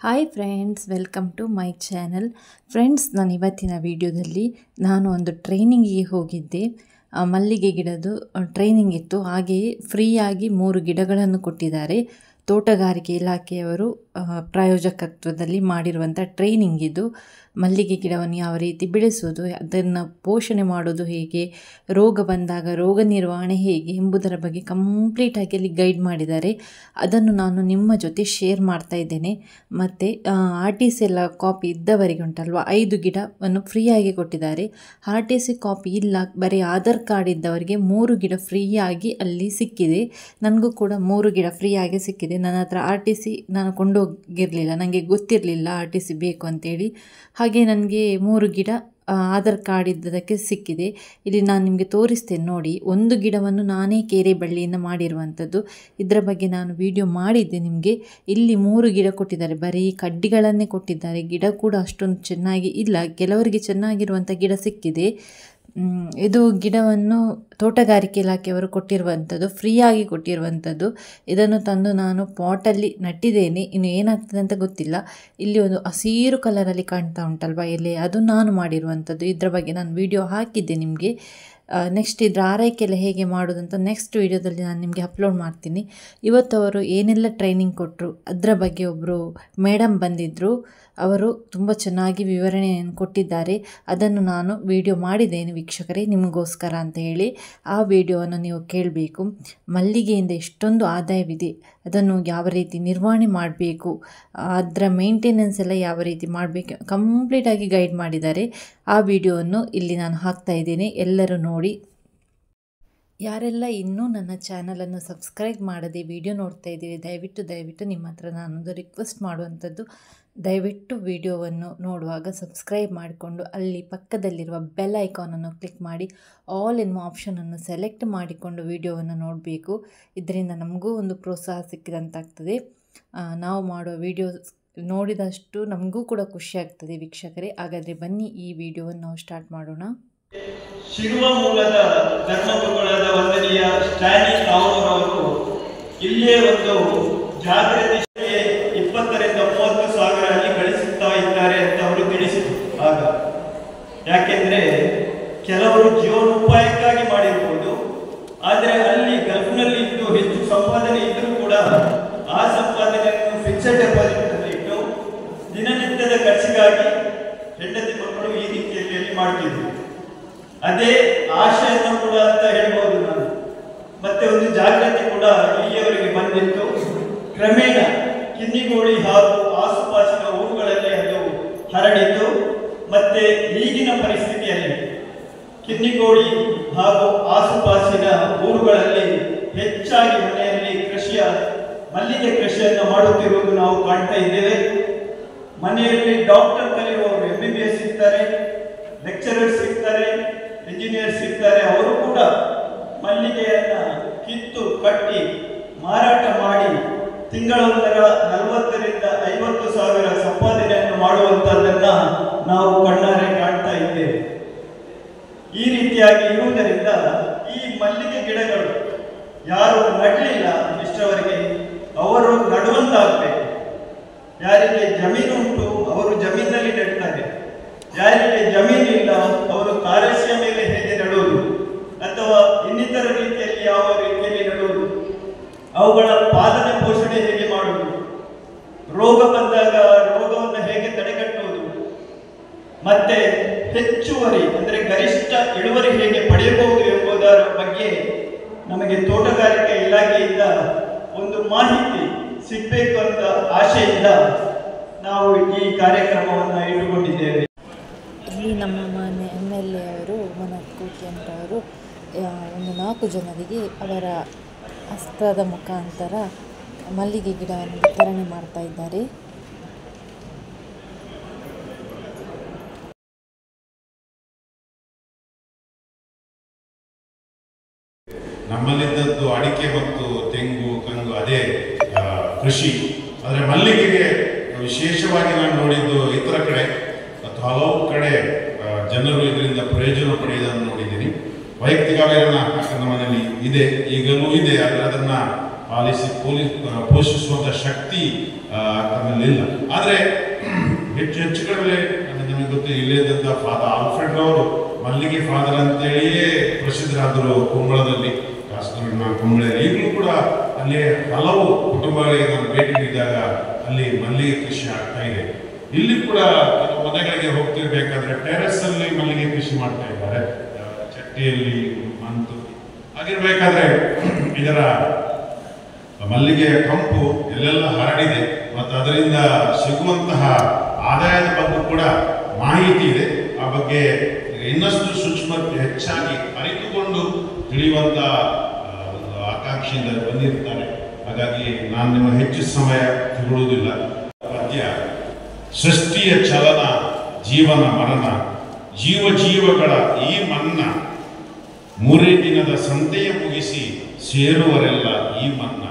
hi friends welcome to my channel friends ನಾನು ಇವತ್ತಿನ ವಿಡಿಯೋದಲ್ಲಿ ನಾನು ಒಂದು ಟ್ರೈನಿಂಗಿಗೆ ಹೋಗಿದ್ದೆ ಆ, ಮಲ್ಲಿಗೆ ಗಿಡದ್ದು ಟ್ರೈನಿಂಗ್ ಇತ್ತು ಹಾಗೆಯೇ ಫ್ರೀಯಾಗಿ ಮೂರು ಗಿಡಗಳನ್ನು ಕೊಟ್ಟಿದ್ದಾರೆ ತೋಟಗಾರಿಕೆ ಇಲಾಖೆಯವರು ಆ, ಪ್ರಾಯೋಜಕತ್ವದಲ್ಲಿ ಮಾಡಿರುವಂಥ ಟ್ರೈನಿಂಗ್ ಇದು ಮಲ್ಲಿಗೆ ಗಿಡವನ್ನು ಯಾವ ರೀತಿ ಬೆಳೆಸೋದು ಅದನ್ನು ಪೋಷಣೆ ಮಾಡೋದು ಹೇಗೆ ರೋಗ ಬಂದಾಗ ರೋಗ ನಿರ್ವಹಣೆ ಹೇಗೆ ಎಂಬುದರ ಬಗ್ಗೆ ಕಂಪ್ಲೀಟಾಗಿ ಅಲ್ಲಿ ಗೈಡ್ ಮಾಡಿದ್ದಾರೆ ಅದನ್ನು ನಾನು ನಿಮ್ಮ ಜೊತೆ ಶೇರ್ ಮಾಡ್ತಾ ಇದ್ದೇನೆ ಮತ್ತು ಆರ್ ಟಿ ಸಿ ಎಲ್ಲ ಕಾಪಿ ಇದ್ದವರಿಗೆ ಉಂಟಲ್ವ ಐದು ಗಿಡವನ್ನು ಫ್ರೀಯಾಗಿ ಕೊಟ್ಟಿದ್ದಾರೆ ಆರ್ ಟಿ ಸಿ ಕಾಪಿ ಇಲ್ಲ ಬರೀ ಆಧಾರ್ ಕಾರ್ಡ್ ಇದ್ದವರಿಗೆ ಮೂರು ಗಿಡ ಫ್ರೀಯಾಗಿ ಅಲ್ಲಿ ಸಿಕ್ಕಿದೆ ನನಗೂ ಕೂಡ ಮೂರು ಗಿಡ ಫ್ರೀಯಾಗಿ ಸಿಕ್ಕಿದೆ ನನ್ನ ಹತ್ರ ಆರ್ ಟಿ ಸಿ ನಾನು ಕೊಂಡೋಗಿರಲಿಲ್ಲ ನನಗೆ ಗೊತ್ತಿರಲಿಲ್ಲ ಆರ್ ಟಿ ಸಿ ಬೇಕು ಅಂತೇಳಿ ಹಾಗೆ ನನಗೆ ಮೂರು ಗಿಡ ಆ, ಆಧಾರ್ ಕಾರ್ಡ್ ಇದ್ದದಕ್ಕೆ ಸಿಕ್ಕಿದೆ ಇಲ್ಲಿ ನಾನು ನಿಮಗೆ ತೋರಿಸ್ತೇನೆ ನೋಡಿ ಒಂದು ಗಿಡವನ್ನು ನಾನೇ ಕೇರೆ ಬಳ್ಳಿಯಿಂದ ಮಾಡಿರುವಂಥದ್ದು ಇದರ ಬಗ್ಗೆ ನಾನು ವಿಡಿಯೋ ಮಾಡಿದ್ದೆ ನಿಮಗೆ ಇಲ್ಲಿ ಮೂರು ಗಿಡ ಕೊಟ್ಟಿದ್ದಾರೆ ಬರೀ ಕಡ್ಡಿಗಳನ್ನೇ ಕೊಟ್ಟಿದ್ದಾರೆ ಗಿಡ ಕೂಡ ಅಷ್ಟೊಂದು ಚೆನ್ನಾಗಿ ಇಲ್ಲ ಕೆಲವರಿಗೆ ಚೆನ್ನಾಗಿರುವಂಥ ಗಿಡ ಸಿಕ್ಕಿದೆ ಮ್, ಇದು ಗಿಡವನ್ನು ತೋಟಗಾರಿಕೆ ಇಲಾಖೆಯವರು ಕೊಟ್ಟಿರುವಂಥದ್ದು ಫ್ರೀಯಾಗಿ ಕೊಟ್ಟಿರುವಂಥದ್ದು ಇದನ್ನು ತಂದು ನಾನು ಪಾಟಲ್ಲಿ ನಟ್ಟಿದ್ದೇನೆ ಇನ್ನು ಏನಾಗ್ತದೆ ಅಂತ ಗೊತ್ತಿಲ್ಲ ಇಲ್ಲಿ ಒಂದು ಹಸಿರು ಕಲರಲ್ಲಿ ಕಾಣ್ತಾ ಉಂಟಲ್ವಾ ಎಲೆ ಅದು ನಾನು ಮಾಡಿರುವಂಥದ್ದು ಇದರ ಬಗ್ಗೆ ನಾನು ವಿಡಿಯೋ ಹಾಕಿದ್ದೆ ನಿಮಗೆ ನೆಕ್ಸ್ಟ್ ಇದರ ಆರೈಕೆ ಎಲ್ಲ ಹೇಗೆ ಮಾಡೋದಂತ ನೆಕ್ಸ್ಟ್ ವಿಡಿಯೋದಲ್ಲಿ ನಾನು ನಿಮಗೆ ಅಪ್ಲೋಡ್ ಮಾಡ್ತೀನಿ ಇವತ್ತು ಅವರು ಏನೆಲ್ಲ ಟ್ರೈನಿಂಗ್ ಕೊಟ್ಟರು ಅದರ ಬಗ್ಗೆ ಒಬ್ಬರು ಮೇಡಮ್ ಬಂದಿದ್ದರು ಅವರು ತುಂಬ ಚೆನ್ನಾಗಿ ವಿವರಣೆಯನ್ನು ಕೊಟ್ಟಿದ್ದಾರೆ ಅದನ್ನು ನಾನು ವಿಡಿಯೋ ಮಾಡಿದ್ದೇನೆ ವೀಕ್ಷಕರೇ ನಿಮಗೋಸ್ಕರ ಅಂತ ಹೇಳಿ ಆ ವಿಡಿಯೋವನ್ನು ನೀವು ಕೇಳಬೇಕು ಮಲ್ಲಿಗೆಯಿಂದ ಎಷ್ಟೊಂದು ಆದಾಯವಿದೆ ಅದನ್ನು ಯಾವ ರೀತಿ ನಿರ್ವಹಣೆ ಮಾಡಬೇಕು ಅದರ ಮೇಂಟೆನೆನ್ಸ್ ಎಲ್ಲ ಯಾವ ರೀತಿ ಮಾಡಬೇಕು ಕಂಪ್ಲೀಟಾಗಿ ಗೈಡ್ ಮಾಡಿದ್ದಾರೆ ಆ ವಿಡಿಯೋವನ್ನು ಇಲ್ಲಿ ನಾನು ಹಾಕ್ತಾ ಇದ್ದೇನೆ ಎಲ್ಲರೂ ನೋಡಿ ಯಾರೆಲ್ಲ ಇನ್ನೂ ನನ್ನ ಚಾನಲನ್ನು ಸಬ್ಸ್ಕ್ರೈಬ್ ಮಾಡದೆ ವಿಡಿಯೋ ನೋಡ್ತಾ ಇದ್ದೀರಿ ದಯವಿಟ್ಟು ದಯವಿಟ್ಟು ನಿಮ್ಮ ಹತ್ರ ನಾನೊಂದು ರಿಕ್ವೆಸ್ಟ್ ಮಾಡುವಂಥದ್ದು ದಯವಿಟ್ಟು ವಿಡಿಯೋವನ್ನು ನೋಡುವಾಗ ಸಬ್ಸ್ಕ್ರೈಬ್ ಮಾಡಿಕೊಂಡು ಅಲ್ಲಿ ಪಕ್ಕದಲ್ಲಿರುವ ಬೆಲ್ ಐಕಾನನ್ನು ಕ್ಲಿಕ್ ಮಾಡಿ ಆಲ್ ಎನ್ನುವ ಆಪ್ಷನನ್ನು ಸೆಲೆಕ್ಟ್ ಮಾಡಿಕೊಂಡು ವಿಡಿಯೋವನ್ನು ನೋಡಬೇಕು ಇದರಿಂದ ನಮಗೂ ಒಂದು ಪ್ರೋತ್ಸಾಹ ಸಿಕ್ಕಿದಂತಾಗ್ತದೆ ಆ, ನಾವು ಮಾಡುವ ವಿಡಿಯೋಸ್ ನೋಡಿದಷ್ಟು ನಮಗೂ ಕೂಡ ಖುಷಿ ಆಗ್ತದೆ ವೀಕ್ಷಕರೇ ಹಾಗಾದರೆ ಬನ್ನಿ ಈ ವಿಡಿಯೋವನ್ನು ನಾವು ಸ್ಟಾರ್ಟ್ ಮಾಡೋಣ ಶಿರುವ ಮೂಲದ ಧರ್ಮಗುರುಗಳಾದ ವಂದನೀಯ ಸ್ಟ್ಯಾನಿ ಅವರು ಇಲ್ಲೇ ಒಂದು ಜಾಗೃತಿ ಇಪ್ಪತ್ತರಿಂದ ಮೂವತ್ತು ಸಾವಿರ ಅಲ್ಲಿ ಗಳಿಸುತ್ತಾ ಇದ್ದಾರೆ ಅಂತ ಅವರು ತಿಳಿಸಿದರು ಆಗ ಯಾಕೆಂದ್ರೆ ಕೆಲವರು ಜೀವನೋಪಾಯಕ್ಕಾಗಿ ಮಾಡಿರ್ಬೋದು ಆದರೆ ಅಲ್ಲಿ ಗಲ್ಫ್ನಲ್ಲಿ ಇದ್ದು ಹೆಚ್ಚು ಸಂಪಾದನೆ ಇದ್ರೂ ಕೂಡ ಆ ಸಂಪಾದನೆಯನ್ನು ಫಿಕ್ಸೆಡ್ ಡೆಪಾಸಿಟ್ ಅಲ್ಲಿ ಇಟ್ಟು ದಿನನಿತ್ಯದ ಖರ್ಚಿಗಾಗಿ ಹೆಂಡತಿ ಮಕ್ಕಳು ಈ ರೀತಿಯಲ್ಲಿ ಅಲ್ಲಿ ಮಾಡ್ತಿದ್ರು ಅದೇ ಆಶೆಯನ್ನು ಕೂಡ ಅಂತ ಹೇಳ್ಬೋದು ನಾನು ಮತ್ತೆ ಒಂದು ಜಾಗೃತಿ ಕೂಡ ಇಲ್ಲಿಯವರೆಗೆ ಬಂದಿತ್ತು ಕ್ರಮೇಣ ಕಿನ್ನಿಗೋಳಿ ಹಾಗೂ ಆಸುಪಾಸಿನ ಊರುಗಳಲ್ಲಿ ಅದು ಹರಡಿತು ಮತ್ತೆ ಈಗಿನ ಪರಿಸ್ಥಿತಿಯಲ್ಲಿ ಕಿನ್ನಿಗೋಳಿ ಹಾಗೂ ಆಸುಪಾಸಿನ ಊರುಗಳಲ್ಲಿ ಹೆಚ್ಚಾಗಿ ಮನೆಯಲ್ಲಿ ಕೃಷಿಯ ಮಲ್ಲಿಗೆ ಕೃಷಿಯನ್ನು ಮಾಡುತ್ತಿರುವುದು ನಾವು ಕಾಣ್ತಾ ಇದ್ದೇವೆ ಮನೆಯಲ್ಲಿ ಡಾಕ್ಟರ್ ಕಲಿಯುವವರು ಎಂ ಬಿ ಬಿ ಎಸ್ ಇರ್ತಾರೆ ಲೆಕ್ಚರರ್ಸ್ ಇರ್ತಾರೆ ಇಂಜಿನಿಯರ್ಸ್ ಇರ್ತಾರೆ ಅವರು ಕೂಡ ಮಲ್ಲಿಗೆಯನ್ನ ಕಿತ್ತು ಕಟ್ಟಿ ಮಾರಾಟ ಮಾಡಿ ತಿಂಗಳೊಂದರ ನಲವತ್ತರಿಂದ ಐವತ್ತು ಸಾವಿರ ಸಂಪಾದನೆಯನ್ನು ಮಾಡುವಂತದ್ದನ್ನ ನಾವು ಕಣ್ಣಾರೆ ಕಾಣ್ತಾ ಇದ್ದೇವೆ ಈ ರೀತಿಯಾಗಿ ಇರುವುದರಿಂದ ಈ ಮಲ್ಲಿಗೆ ಗಿಡಗಳು ಯಾರು ನಡಲಿಲ್ಲ ಇಷ್ಟವರೆಗೆ ಅವರು ನಡುವಂತಾಗಬೇಕು ಯಾರಿಗೆ ಜಮೀನು ಉಂಟು ಅವರು ಜಮೀನಲ್ಲಿ ನೆಡ್ತಾರೆ ಯಾರಿಗೆ ಜಮೀನು ಇಲ್ಲ ಅವರು ತಾರಸ್ಯ ಮೇಲೆ ಹೇಗೆ ನಡುವುದು ಅಥವಾ ಇನ್ನಿತರ ರೀತಿಯಲ್ಲಿ ಯಾವ ರೀತಿಯಲ್ಲಿ ನಡುವುದು ಅವುಗಳ ಪಾಲನೆ ಪೋಷಣೆ ಹೇಗೆ ಮಾಡುವುದು ರೋಗ ಬಂದಾಗ ರೋಗವನ್ನು ಹೇಗೆ ತಡೆಗಟ್ಟುವುದು ಮತ್ತೆ ಹೆಚ್ಚುವರಿ ಅಂದರೆ ಗರಿಷ್ಠ ಇಳುವರಿ ಹೇಗೆ ಪಡೆಯಬಹುದು ಎಂಬುದರ ಬಗ್ಗೆ ನಮಗೆ ತೋಟಗಾರಿಕೆ ಇಲಾಖೆಯಿಂದ ಒಂದು ಮಾಹಿತಿ ಸಿಗಬೇಕು ಅಂತ ಆಶೆಯಿಂದ ನಾವು ಈ ಕಾರ್ಯಕ್ರಮವನ್ನು ಇಟ್ಟುಕೊಂಡಿದ್ದೇವೆ ಇಲ್ಲಿ ನಮ್ಮ ಮನೆ ಎಮ್ ಎಲ್ ಎ ಅವರು ಮನೋಹರ್ ಕೋಟಿ ಅಂತವರು ಆ, ಒಂದು ನಾಲ್ಕು ಜನರಿಗೆ ಅವರ ಹಸ್ತದ ಮುಖಾಂತರ ಮಲ್ಲಿಗೆ ಗಿಡವನ್ನು ವಿತರಣೆ ಮಾಡ್ತಾ ಇದ್ದಾರೆ ನಮ್ಮಲ್ಲಿದ್ದದ್ದು ಅಡಿಕೆ ಮತ್ತು ತೆಂಗು ಕಂಗು ಅದೇ ಆ, ಕೃಷಿ ಆದರೆ ಮಲ್ಲಿಗೆಗೆ ವಿಶೇಷವಾಗಿ ನಾನು ನೋಡಿದ್ದು ಇತರ ಕಡೆ ಮತ್ತು ಹಲವು ಕಡೆ ಆ, ಜನರು ಇದರಿಂದ ಪ್ರಯೋಜನ ಪಡೆಯುವುದನ್ನು ನೋಡಿದ್ದೀನಿ ವೈಯಕ್ತಿಕ ಅವರನ್ನ ನಮ್ಮ ಮನೆಯಲ್ಲಿ ಇದೆ ಈಗಲೂ ಇದೆ ಆದರೆ ಅದನ್ನ ಪಾಲಿಸಿ ಪೋಲಿ ಪೋಷಿಸುವಂಥ ಶಕ್ತಿ ಆ, ತನ್ನಲ್ಲಿಲ್ಲ ಆದರೆ ಹೆಚ್ಚು ಹೆಚ್ಚು ಕಡಿಮೆ ಅಂದ್ರೆ ನಮಗೆ ಗೊತ್ತು ಇಲ್ಲಿದ್ದಂಥ ಫಾದರ್ ಆಲ್ಫ್ರೆಡ್ ಅವರು ಮಲ್ಲಿಗೆ ಫಾದರ್ ಅಂತೇಳಿಯೇ ಪ್ರಸಿದ್ಧರಾದರು ಕುಂಬಳದಲ್ಲಿ ಕಾಸರಗೋಡಿನ ಕುಂಬಳ ಈಗಲೂ ಕೂಡ ಅಲ್ಲಿ ಹಲವು ಕುಟುಂಬಗಳಿಗೆ ನಾನು ಭೇಟಿ ನೀಡಿದಾಗ ಅಲ್ಲಿ ಮಲ್ಲಿಗೆ ಕೃಷಿ ಆಗ್ತಾ ಇದೆ ಇಲ್ಲಿ ಕೂಡ ಕೆಲವು ಮನೆಗಳಿಗೆ ಹೋಗ್ತಿರ್ಬೇಕಾದ್ರೆ ಟೆರೆಸ್ ಅಲ್ಲಿ ಮಲ್ಲಿಗೆ ಕೃಷಿ ಮಾಡ್ತಾ ಇದ್ದಾರೆ ಆ, ಚಟ್ಟಿಯಲ್ಲಿ ಮಂತು ಹಾಗಿರ್ಬೇಕಾದ್ರೆ ಇದರ ಮಲ್ಲಿಗೆಯ ಕಂಪು ಎಲ್ಲೆಲ್ಲ ಹರಡಿದೆ ಮತ್ತು ಅದರಿಂದ ಸಿಗುವಂತಹ ಆದಾಯದ ಬಗ್ಗೆ ಕೂಡ ಮಾಹಿತಿ ಇದೆ ಆ ಬಗ್ಗೆ ಇನ್ನಷ್ಟು ಸೂಕ್ಷ್ಮ ಹೆಚ್ಚಾಗಿ ಅರಿತುಕೊಂಡು ತಿಳಿಯುವಂತ ಆ, ಒಂದು ಆಕಾಂಕ್ಷೆಯಿಂದ ಬಂದಿರ್ತಾರೆ ಹಾಗಾಗಿ ನಾನು ನಿಮ್ಮ ಹೆಚ್ಚು ಸಮಯ ತಗೊಳ್ಳುವುದಿಲ್ಲ ಪದ್ಯ ಸೃಷ್ಟಿಯ ಚಲನ ಜೀವನ ಮರಣ ಜೀವ ಜೀವಗಳ ಈ ಮನ್ನ ಮೂರೇ ದಿನದ ಸಂತೆಯ ಮುಗಿಸಿ ಸೇರುವರೆಲ್ಲ ಈ ಮನ್ನ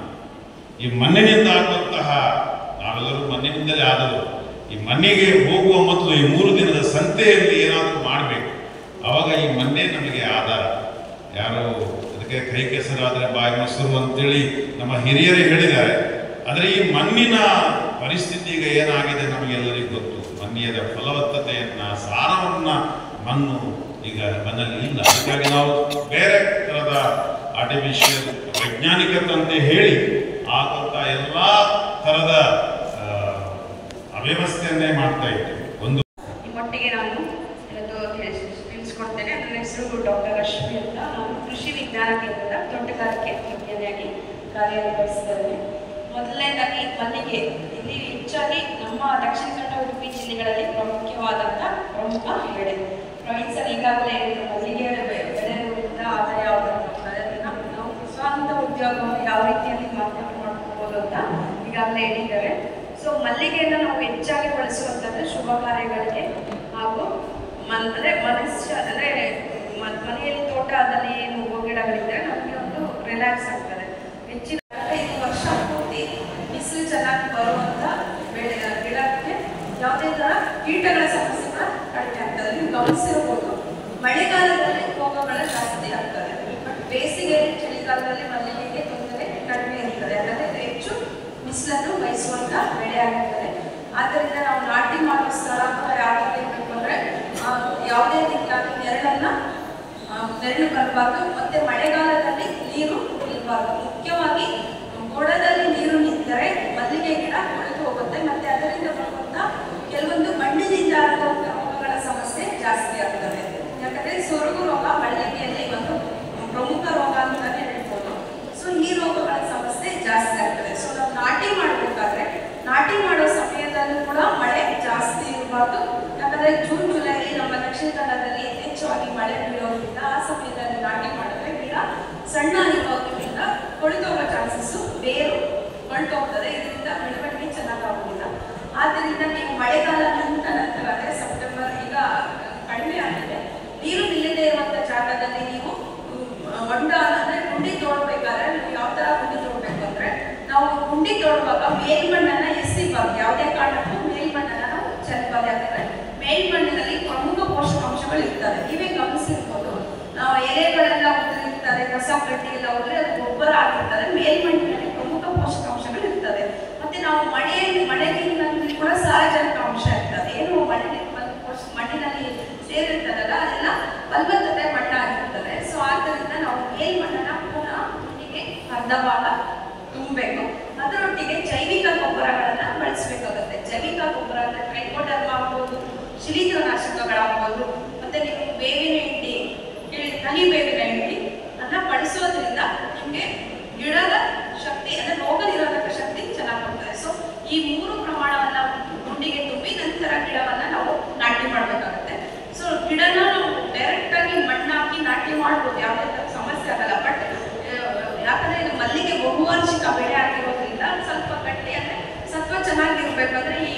ಈ ಮಣ್ಣಿನಿಂದ ಆಗುವಂತಹ ನಾವೆಲ್ಲರೂ ಮಣ್ಣಿನಿಂದಲೇ ಆದರು ಈ ಮಣ್ಣಿಗೆ ಹೋಗುವ ಮೊದಲು ಈ ಮೂರು ದಿನದ ಸಂತೆಯಲ್ಲಿ ಏನಾದರೂ ಮಾಡಬೇಕು ಅವಾಗ ಈ ಮಣ್ಣೇ ನಮಗೆ ಆಧಾರ ಯಾರು ಅದಕ್ಕೆ ಕೈ ಕೆಸರಾದರೆ ಬಾಯಿ ಮೊಸರು ಅಂತೇಳಿ ನಮ್ಮ ಹಿರಿಯರೇ ಹೇಳಿದ್ದಾರೆ ಆದರೆ ಈ ಮಣ್ಣಿನ ಪರಿಸ್ಥಿತಿ ಈಗ ಏನಾಗಿದೆ ನಮಗೆಲ್ಲರಿಗೂ ಗೊತ್ತು ಮಣ್ಣಿಯದ ಫಲವತ್ತತೆಯನ್ನ ಸಾರವನ್ನ ಮಣ್ಣು ಈಗ ಮಣ್ಣಲ್ಲಿ ಇಲ್ಲ ಹಾಗಾಗಿ ನಾವು ಬೇರೆ ಥರದ ಆರ್ಟಿಫಿಷಿಯಲ್ ವೈಜ್ಞಾನಿಕತೆ ಹೇಳಿ ಆದಂಥ ಎಲ್ಲ ಥರದ ಆ, ಅವ್ಯವಸ್ಥೆಯನ್ನೇ ಮಾಡ್ತಾ ಇದ್ದೇವೆ ಒಂದು ನಿಮ್ಮೊಟ್ಟಿಗೆ ನಾನು ಇವತ್ತು ತಿಳಿಸ್- ತಿಳಿಸ್ಕೊಡ್ತೇನೆ ನನ್ನ ಹೆಸರು ಡಾಕ್ಟರ್ ರಶ್ಮಿ ಅಂತ ನಾನು ಕೃಷಿ ವಿಜ್ಞಾನ ಕೇಂದ್ರದ ತೋಟಗಾರಿಕೆ ವಿಜ್ಞಾನಿಯಾಗಿ ಕಾರ್ಯನಿರ್ವಹಿಸಿದ್ದೇನೆ ಮೊದಲನೇದಾಗಿ ಮಲ್ಲಿಗೆ ಇಲ್ಲಿ ಹೆಚ್ಚಾಗಿ ನಮ್ಮ ದಕ್ಷಿಣ ಕನ್ನಡ ಉಡುಪಿ ಜಿಲ್ಲೆಗಳಲ್ಲಿ ಪ್ರಾಮುಖ್ಯವಾದಂಥ ಪ್ರಮುಖ ಬೆಳೆ ಪ್ರವೀಣ್ ಸರ್ ಈಗಾಗಲೇ ಹೇಳಿದ್ರು ಮಲ್ಲಿಗೆ ಬೆ- ಬೆಳೆಯುವುದರಿಂದ ಆದಾಯ ಆಗುತ್ತೆ ನಾವು ನಾವು ಸ್ವಂತ ಉದ್ಯೋಗವನ್ನು ಯಾವ ರೀತಿಯಲ್ಲಿ ಮಾರ್ಕೆಟ್ ಮಾಡ್ಕೋಬೋದು ಅಂತ ಈಗಾಗಲೇ ಹೇಳಿದ್ದಾರೆ ಸೊ ಮಲ್ಲಿಗೆಯನ್ನು ನಾವು ಹೆಚ್ಚಾಗಿ ಬಳಸುವಂಥದ್ದು ಶುಭ ಕಾರ್ಯಗಳಿಗೆ ಹಾಗೂ ಮನ್ ಅಂದರೆ ಮನುಷ್ಯ ಅಂದರೆ ಮ- ಮನೆಯಲ್ಲಿ ತೋಟದಲ್ಲಿ ಏನು ಹೂವು ಗಿಡಗಳಿದ್ರೆ ನಮಗೆ ಒಂದು ರಿಲ್ಯಾಕ್ಸ್ ಆಗ್ತದೆ ಹೆಚ್ಚಿನ ಐದು ವರ್ಷ ಪೂರ್ತಿ ಬಿಸಿಲು ಚೆನ್ನಾಗಿ ಬರುವಂಥ ಬೆಳೆ ಗಿಡಕ್ಕೆ ಯಾವುದೇ ಥರ ಕೀಟಗಳ ಸಮಸ್ಯೆ ಕೂಡ ಕಡಿಮೆ ಆಗ್ತದೆ ನೀವು ಗಮನಿಸಿರ್ಬೋದು ಮಳೆಗಾಲದಲ್ಲಿ ರೋಗಗಳು ಜಾಸ್ತಿ ಆಗ್ತದೆ ಬಟ್ ಬೇಸಿಗೆಯಲ್ಲಿ ಚಳಿಗಾಲದಲ್ಲಿ ಮಲ್ಲಿಗೆಗೆ ತೊಂದರೆ ಕಡಿಮೆ ಇರ್ತದೆ ಯಾಕಂದರೆ ಇದು ಹೆಚ್ಚು ಬಿಸಿಲನ್ನು ಬಯಸುವಂತ ಬೆಳೆ ಆಗಿರ್ತದೆ ಆದ್ದರಿಂದ ನಾವು ನಾಟಿ ಮಾಡುವ ಸ್ಥಳ ಕೂಡ ಯಾವ ರೀತಿ ಇರಬೇಕು ಅಂದರೆ ಯಾವುದೇ ರೀತಿಯಾದ ನೆರಳನ್ನ ಆ, ನೆರಳು ಬರಬಾರ್ದು ಮತ್ತೆ ಮಳೆಗಾಲದಲ್ಲಿ ನೀರು ನಿಲ್ಲಬಾರ್ದು ಮುಖ್ಯವಾಗಿ ಗೊಡದಲ್ಲಿ ನೀರು ನಿಂತರೆ ಮಲ್ಲಿಗೆ ಗಿಡ ಕೊಳೆತು ಹೋಗುತ್ತೆ ಮತ್ತೆ ಅದರಿಂದ ಬರುವಂತ ಕೆಲವೊಂದು ಮಣ್ಣಿನಿಂದ ಆಗುವಂತ ರೋಗಗಳ ಸಮಸ್ಯೆ ಜಾಸ್ತಿ ಆಗ್ತದೆ ಯಾಕಂದ್ರೆ ಸೊರಗು ರೋಗ ಮಲ್ಲಿಗೆಯಲ್ಲಿ ಒಂದು ಪ್ರಮುಖ ರೋಗ ಅಂತಾನೆ ಹೇಳ್ಬೋದು ಸೊ ಈ ರೋಗಗಳ ಸಮಸ್ಯೆ ಜಾಸ್ತಿ ಆಗ್ತದೆ ಸೊ ನಾವು ನಾಟಿ ಮಾಡಬೇಕಾದ್ರೆ ನಾಟಿ ಮಾಡೋ ಸಮಯದಲ್ಲೂ ಕೂಡ ಮಳೆ ಜಾಸ್ತಿ ಇರಬಾರ್ದು ಯಾಕಂದ್ರೆ ಜೂನ್ ಜುಲೈ ನಮ್ಮ ದಕ್ಷಿಣ ಕನ್ನಡದಲ್ಲಿ ಯಥೇಚ್ಛವಾಗಿ ಮಳೆ ಬೀಳೋದ್ರಿಂದ ಆ ಸಮಯದಲ್ಲಿ ನಾಟಿ ಮಾಡಿದ್ರೆ ಗಿಡ ಸಣ್ಣ ಇರೋದ್ರಿಂದ ಕೊಳಿತೋಗೋ ಚಾನ್ಸಸ್ ಬೇರು ಕೊಳ್ತೋಗ್ತದೆ ಇದರಿಂದ ಬೆಳವಣಿಗೆ ಚೆನ್ನಾಗಾಗೋದಿಲ್ಲ ಆದ್ದರಿಂದ ನೀವು ಮಳೆಗಾಲ ನಿಂತ ನಂತರ ಅಂದರೆ ಸೆಪ್ಟೆಂಬರ್ ಈಗ ಕಡಿಮೆ ಆಗಿದೆ ನೀರು ನಿಲ್ಲದೇ ಇರುವಂಥ ಜಾಗದಲ್ಲಿ ನೀವು ಮ್, ಹೊಂಡ ಅಂದ್ರೆ ಗುಂಡಿ ತೋಡ್ಬೇಕಾದ್ರೆ ನೀವು ಯಾವ ತರ ಗುಂಡಿ ತೋಡ್ಬೇಕು ಅಂದ್ರೆ ನಾವು ಗುಂಡಿ ತೋಡುವಾಗ ಮೇಲ್ಮಣ್ಣನ್ನ ಎಸಿಬಾರ್ದು ಯಾವುದೇ ಕಾರಣಕ್ಕೂ ಮೇಲ್ಮಣ್ಣನ್ನ ನಾವು ಚೆಲ್ಲಬಾರ್ದು ಯಾಕಂದ್ರೆ ಮೇಲ್ಮಣ್ಣಿನಲ್ಲಿ ಪ್ರಮುಖ ಪೋಷಕಾಂಶಗಳು ಇರ್ತವೆ ನೀವೇ ಗಮನಿಸಿರ್ಬೋದು ನಾವು ಎಲೆಗಳೆಲ್ಲ ಉದುರಿರ್ತದೆ ಕಸ ಕಡ್ಡಿ ಎಲ್ಲ ಉದುರಿ ಅದು ಗೊಬ್ಬರ ಆಗಿರ್ತದೆ ಮೇಲ್ಮಣ್ಣಿನಲ್ಲಿ ಪ್ರಮುಖ ಪೋಷಕಾಂಶಗಳು ಇರ್ತದೆ ಮತ್ತೆ ನಾವು ಮಳೆಯಲ್ಲಿ ಮಳೆ ನೀರಿನಲ್ಲಿ ಕೂಡ ಸಾರಜನಕ ಅಂಶ ಇರ್ತದೆ ಏನು ಮಳೆ ನೀರು ಬಂದು ಪೋಷ- ಮಣ್ಣಿನಲ್ಲಿ ಸೇರಿರ್ತದಲ್ಲ ಅದೆಲ್ಲ ಫಲವತ್ತತೆ ಮಣ್ಣಾಗಿರ್ತದೆ ಸೊ ಆದ್ದರಿಂದ ನಾವು ಮೇಲ್ಮಣ್ಣನ್ನ ಪುನಃ ಮಣ್ಣಿಗೆ ಅರ್ಧ ಭಾಗ ತುಂಬಬೇಕು ಅದರೊಟ್ಟಿಗೆ ಜೈವಿಕ ಗೊಬ್ಬರಗಳನ್ನ ಬಳಸಬೇಕಾಗುತ್ತೆ ಜೈವಿಕ ಗೊಬ್ಬರ ಅಂದ್ರೆ ಟ್ರೈಕೋಡರ್ಮ ಆಗ್ಬೋದು ಶಿಲೀಂಧ್ರನಾಶಕಗಳಾಗ್ಬೋದು ಮತ್ತೆ ನೀವು ಬೇವಿನ ಹಿಂಡಿ ಕೇಳಿ ಕಹಿ ಬೇವಿನ ಹಿಂಡಿ ಅನ್ನ ಬಳಸೋದ್ರಿಂದ ನಿಮಗೆ ಗಿಡದ ಶಕ್ತಿ ಅಂದ್ರೆ ರೋಗ ನಿರೋಧಕ ಶಕ್ತಿ ಚೆನ್ನಾಗಿ ಬರ್ತದೆ ಸೊ ಈ ಮೂರು ಪ್ರಮಾಣವನ್ನ ಗುಂಡಿಗೆ ತುಂಬಿ ನಂತರ ಗಿಡವನ್ನ ನಾವು ನಾಟಿ ಮಾಡಬೇಕಾಗುತ್ತೆ ಸೊ ಗಿಡನ ನಾವು ಡೈರೆಕ್ಟ್ ಆಗಿ ಮಣ್ಣು ಹಾಕಿ ನಾಟಿ ಮಾಡ್ಬೋದು ಯಾವುದೇ ಥರ ಸಮಸ್ಯೆ ಆಗಲ್ಲ ಬಟ್ ಯಾಕಂದ್ರೆ ಇದು ಮಲ್ಲಿಗೆ ಬಹುವಾರ್ಷಿಕ ಬೆಳೆ ಆಗಿರೋದ್ರಿಂದ ಸ್ವಲ್ಪ ಗಟ್ಟಿ ಅಂದ್ರೆ ಸತ್ವ ಚೆನ್ನಾಗಿರ್ಬೇಕಂದ್ರೆ ಈ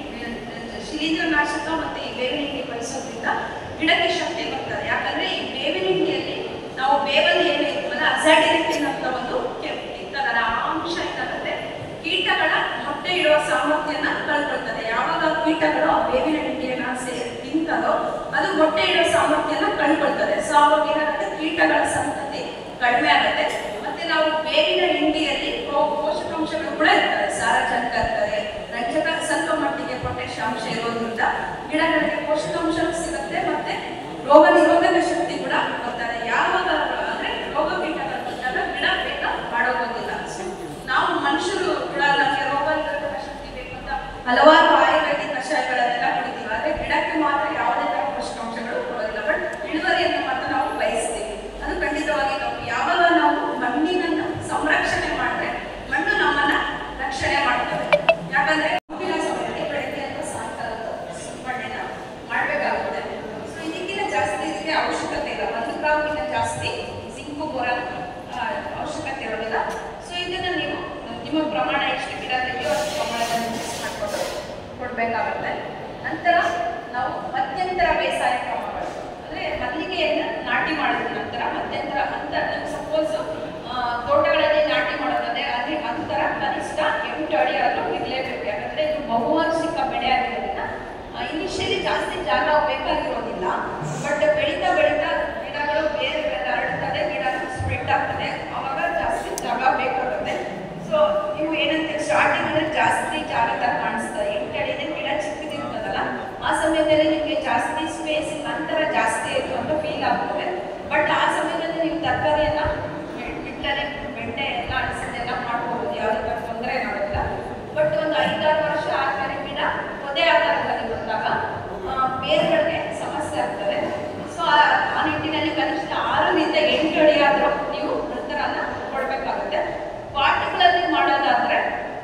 ಶಿಲೀಂಧ್ರನಾಶಕ ಮತ್ತೆ ಈ ಬೇವಿನ ಹಿಂಡಿ ಬಳಸೋದ್ರಿಂದ ಗಿಡಕ್ಕೆ ಶಕ್ತಿ ಬರ್ತದೆ ಯಾಕಂದ್ರೆ ಈ ಬೇವಿನ ಹಿಂಡಿಯಲ್ಲಿ ನಾವು ಬೇವಲ್ಲಿ ಏನು ಇರ್ತದಲ್ಲ ಅಸಾಡಿರೆಕ್ಟಿನ್ ಅಂತ ಒಂದು ಕೆಂಪು ಇರ್ತದಲ್ಲ ಆ ಅಂಶ ಏನಾಗುತ್ತೆ ಕೀಟಗಳ ಮೊಟ್ಟೆ ಇಡುವ ಸಾಮರ್ಥ್ಯನ ಕಳ್ಕೊಳ್ತದೆ ಯಾವಾಗ ಕೀಟಗಳು ಆ ಬೇವಿನ ಹಿಂಡಿಯನ್ನ ಸೇರಿ ತಿಂತದೋ ಅದು ಮೊಟ್ಟೆ ಇಡುವ ಸಾಮರ್ಥ್ಯನ ಕಳ್ಕೊಳ್ತದೆ ಸೊ ಅವಾಗ ಏನಾಗುತ್ತೆ ಕೀಟಗಳ ಸಂತತಿ ಕಡಿಮೆ ಆಗುತ್ತೆ ಮತ್ತೆ ನಾವು ಬೇವಿನ ಹಿಂಡಿಯಲ್ಲಿ ಪ್ರೋ ಕೂಡ ಇರ್ತದೆ ಸಾರಜನಕ ಇರ್ತದೆ ರಂಜಕ ಸ್ವಲ್ಪ ಮಟ್ಟಿಗೆ ಪೊಟ್ಯಾಷಿಯಂ ಅಂಶ ಇರೋದ್ರಿಂದ ಗಿಡಗಳಿಗೆ ಪೋಷಕಾಂಶ ಸಿಗುತ್ತೆ ಮತ್ತೆ ರೋಗ ನಿರೋಧಕ ಶಕ್ತಿ ಕೂಡ ಬರ್ತದೆ ಯಾವಾಗ ಅಂದ್ರೆ ರೋಗ ಕೀಟಗಳು ಬಂದಾಗ ಗಿಡ ಬೇಗ ಬಾಡೋಗೋದಿಲ್ಲ So, ನಾವು ಮನುಷ್ಯರು ಕೂಡ ನಮಗೆ ರೋಗ ನಿರೋಧಕ ಶಕ್ತಿ ಬೇಕು ಅಂತ ಹಲವಾರು ಆಯುರ್ವೇದಿಕ್ ಕಷಾಯಗಳನ್ನೆಲ್ಲ ಕುಡಿತೀವಿ ಆದ್ರೆ ಗಿಡಕ್ಕೆ ಮಾತ್ರ ಯಾವುದೇ ತರ ಪೋಷಕಾಂಶಗಳು ಕೊಡೋದಿಲ್ಲ ಬಟ್ ಇಳುವರಿಯನ್ನು ಮಾತ್ರ ನಾವು ಬಯಸ್ತೀವಿ ಅದು ಖಂಡಿತವಾಗಿ ನಾವು ಯಾವಾಗ ನಾವು ಮಣ್ಣಿನನ್ನು ಸಂರಕ್ಷಣೆ ಮಾಡಿದ್ರೆ ಮಣ್ಣು ನಮ್ಮನ್ನ ರಕ್ಷಣೆ ಮಾಡ್ತದೆ ಯಾಕಂದ್ರೆ ಮುಂದಿನ ಸಮಯದಲ್ಲಿ ಬೆಳಗ್ಗೆ ಅಥವಾ ಸಾಯಂಕಾಲ ಸಿಂಪಡಣೆನ ಮಾಡಬೇಕಾಗುತ್ತೆ ಸೊ ಇದಕ್ಕಿಂತ ಜಾಸ್ತಿ ಇದಕ್ಕೆ ಅವಶ್ಯಕತೆ ಇಲ್ಲ ಒಂದು ಗ್ರಾಮ್ಗಿಂತ ಜಾಸ್ತಿ ಜಿಂಕು ಬೋರಾನ್ ಆ, ಅವಶ್ಯಕತೆ ಇರೋದಿಲ್ಲ ಸೊ ಇದನ್ನ ನೀವು ನಿಮ್ಮ ಪ್ರಮಾಣ ಎಷ್ಟು ಗಿಡ ಇದೆಯೋ ಅಷ್ಟು ಪ್ರಮಾಣದಲ್ಲಿ ಮಿಕ್ಸ್ ಮಾಡಿಕೊಂಡು ಕೊಡಬೇಕಾಗುತ್ತೆ ನಂತರ ನಾವು ಮಧ್ಯಂತರ ಬೇಸಾಯ ಕ್ರಮಗಳು ಅಂದ್ರೆ ಮಲ್ಲಿಗೆಯನ್ನು ನಾಟಿ ಮಾಡಿದ ನಂತರ ಮಧ್ಯಂತರ ಅಂತ ಸಪೋಸ್ ತೋಟಗಳಲ್ಲಿ ನಾಟಿ ಮಾಡೋದಾದ್ರೆ ಅಲ್ಲಿ ಅಂತರ ಕನಿಷ್ಠ ಎಂಟು ಅಡಿ ಆದ್ರೂ ಇರಲೇಬೇಕು ಯಾಕಂದ್ರೆ ಇದು ಬಹುವಾರ್ಷಿಕ ಬೆಳೆ ಆಗಿರೋದ್ರಿಂದ ಇನಿಷಿಯಲಿ ಜಾಸ್ತಿ ಜಾಗ ಬೇಕಾಗಿರೋದಿಲ್ಲ ಬಟ್ ಬೆಳೀತಾ ಬೆಳೀತಾ ಗಿಡಗಳು ಬೇರೆಗಳೆಲ್ಲ ಹರಡ್ತದೆ ಗಿಡ ಸ್ಪ್ರೆಡ್ ಆಗ್ತದೆ ಅವಾಗ ಜಾಸ್ತಿ ಜಾಗ ಬೇಕಾಗುತ್ತೆ ಸೊ ನೀವು ಏನಂತ ಸ್ಟಾರ್ಟಿಂಗ್ ಅಂದ್ರೆ ಜಾಸ್ತಿ ಜಾಗ ತರ ಕಾಣಿಸ್ತದೆ ಎಂಟು ಅಡಿ ಇದೆ, ಗಿಡ ಚಿಕ್ಕದಿರ್ತದಲ್ಲ ಆ ಸಮಯದಲ್ಲಿ ನಿಮಗೆ ಜಾಸ್ತಿ ಸ್ಪೇಸ್ ಅಂತರ ಜಾಸ್ತಿ ಆಯ್ತು ಅಂತ ಫೀಲ್ ಆಗ್ತದೆ ಬಟ್ ಆ ಸಮಯದಲ್ಲಿ ನೀವು ತರಕಾರಿಯನ್ನ ಬಿಟ್ಟರೆ ಬೆಂಡೆ ಎಲ್ಲ ಅಳಸಂದೆ ಎಲ್ಲ ಮಾಡ್ಬೋದು ಯಾವುದೇ ಥರ ತೊಂದರೆ ಆಗೋದಿಲ್ಲ ಬಟ್ ಒಂದು ಐದಾರು ವರ್ಷ ಆದ್ಮೇಲೆ ಗಿಡ ಪೊದೆ ಆಕಾರದಲ್ಲಿ ಬಂದಾಗ ಆ, ಬೇರುಗಳಿಗೆ ಸಮಸ್ಯೆ ಆಗ್ತದೆ ಸೊ ಆ ನಿಟ್ಟಿನಲ್ಲಿ ಕನಿಷ್ಠ ಆರರಿಂದ ಎಂಟು ಅಡಿ ಆದರೂ ನೀವು ಅಂತರನ ಕೊಡಬೇಕಾಗುತ್ತೆ ಪಾಟ್ಗಳಲ್ಲಿ ಮಾಡೋದಾದ್ರೆ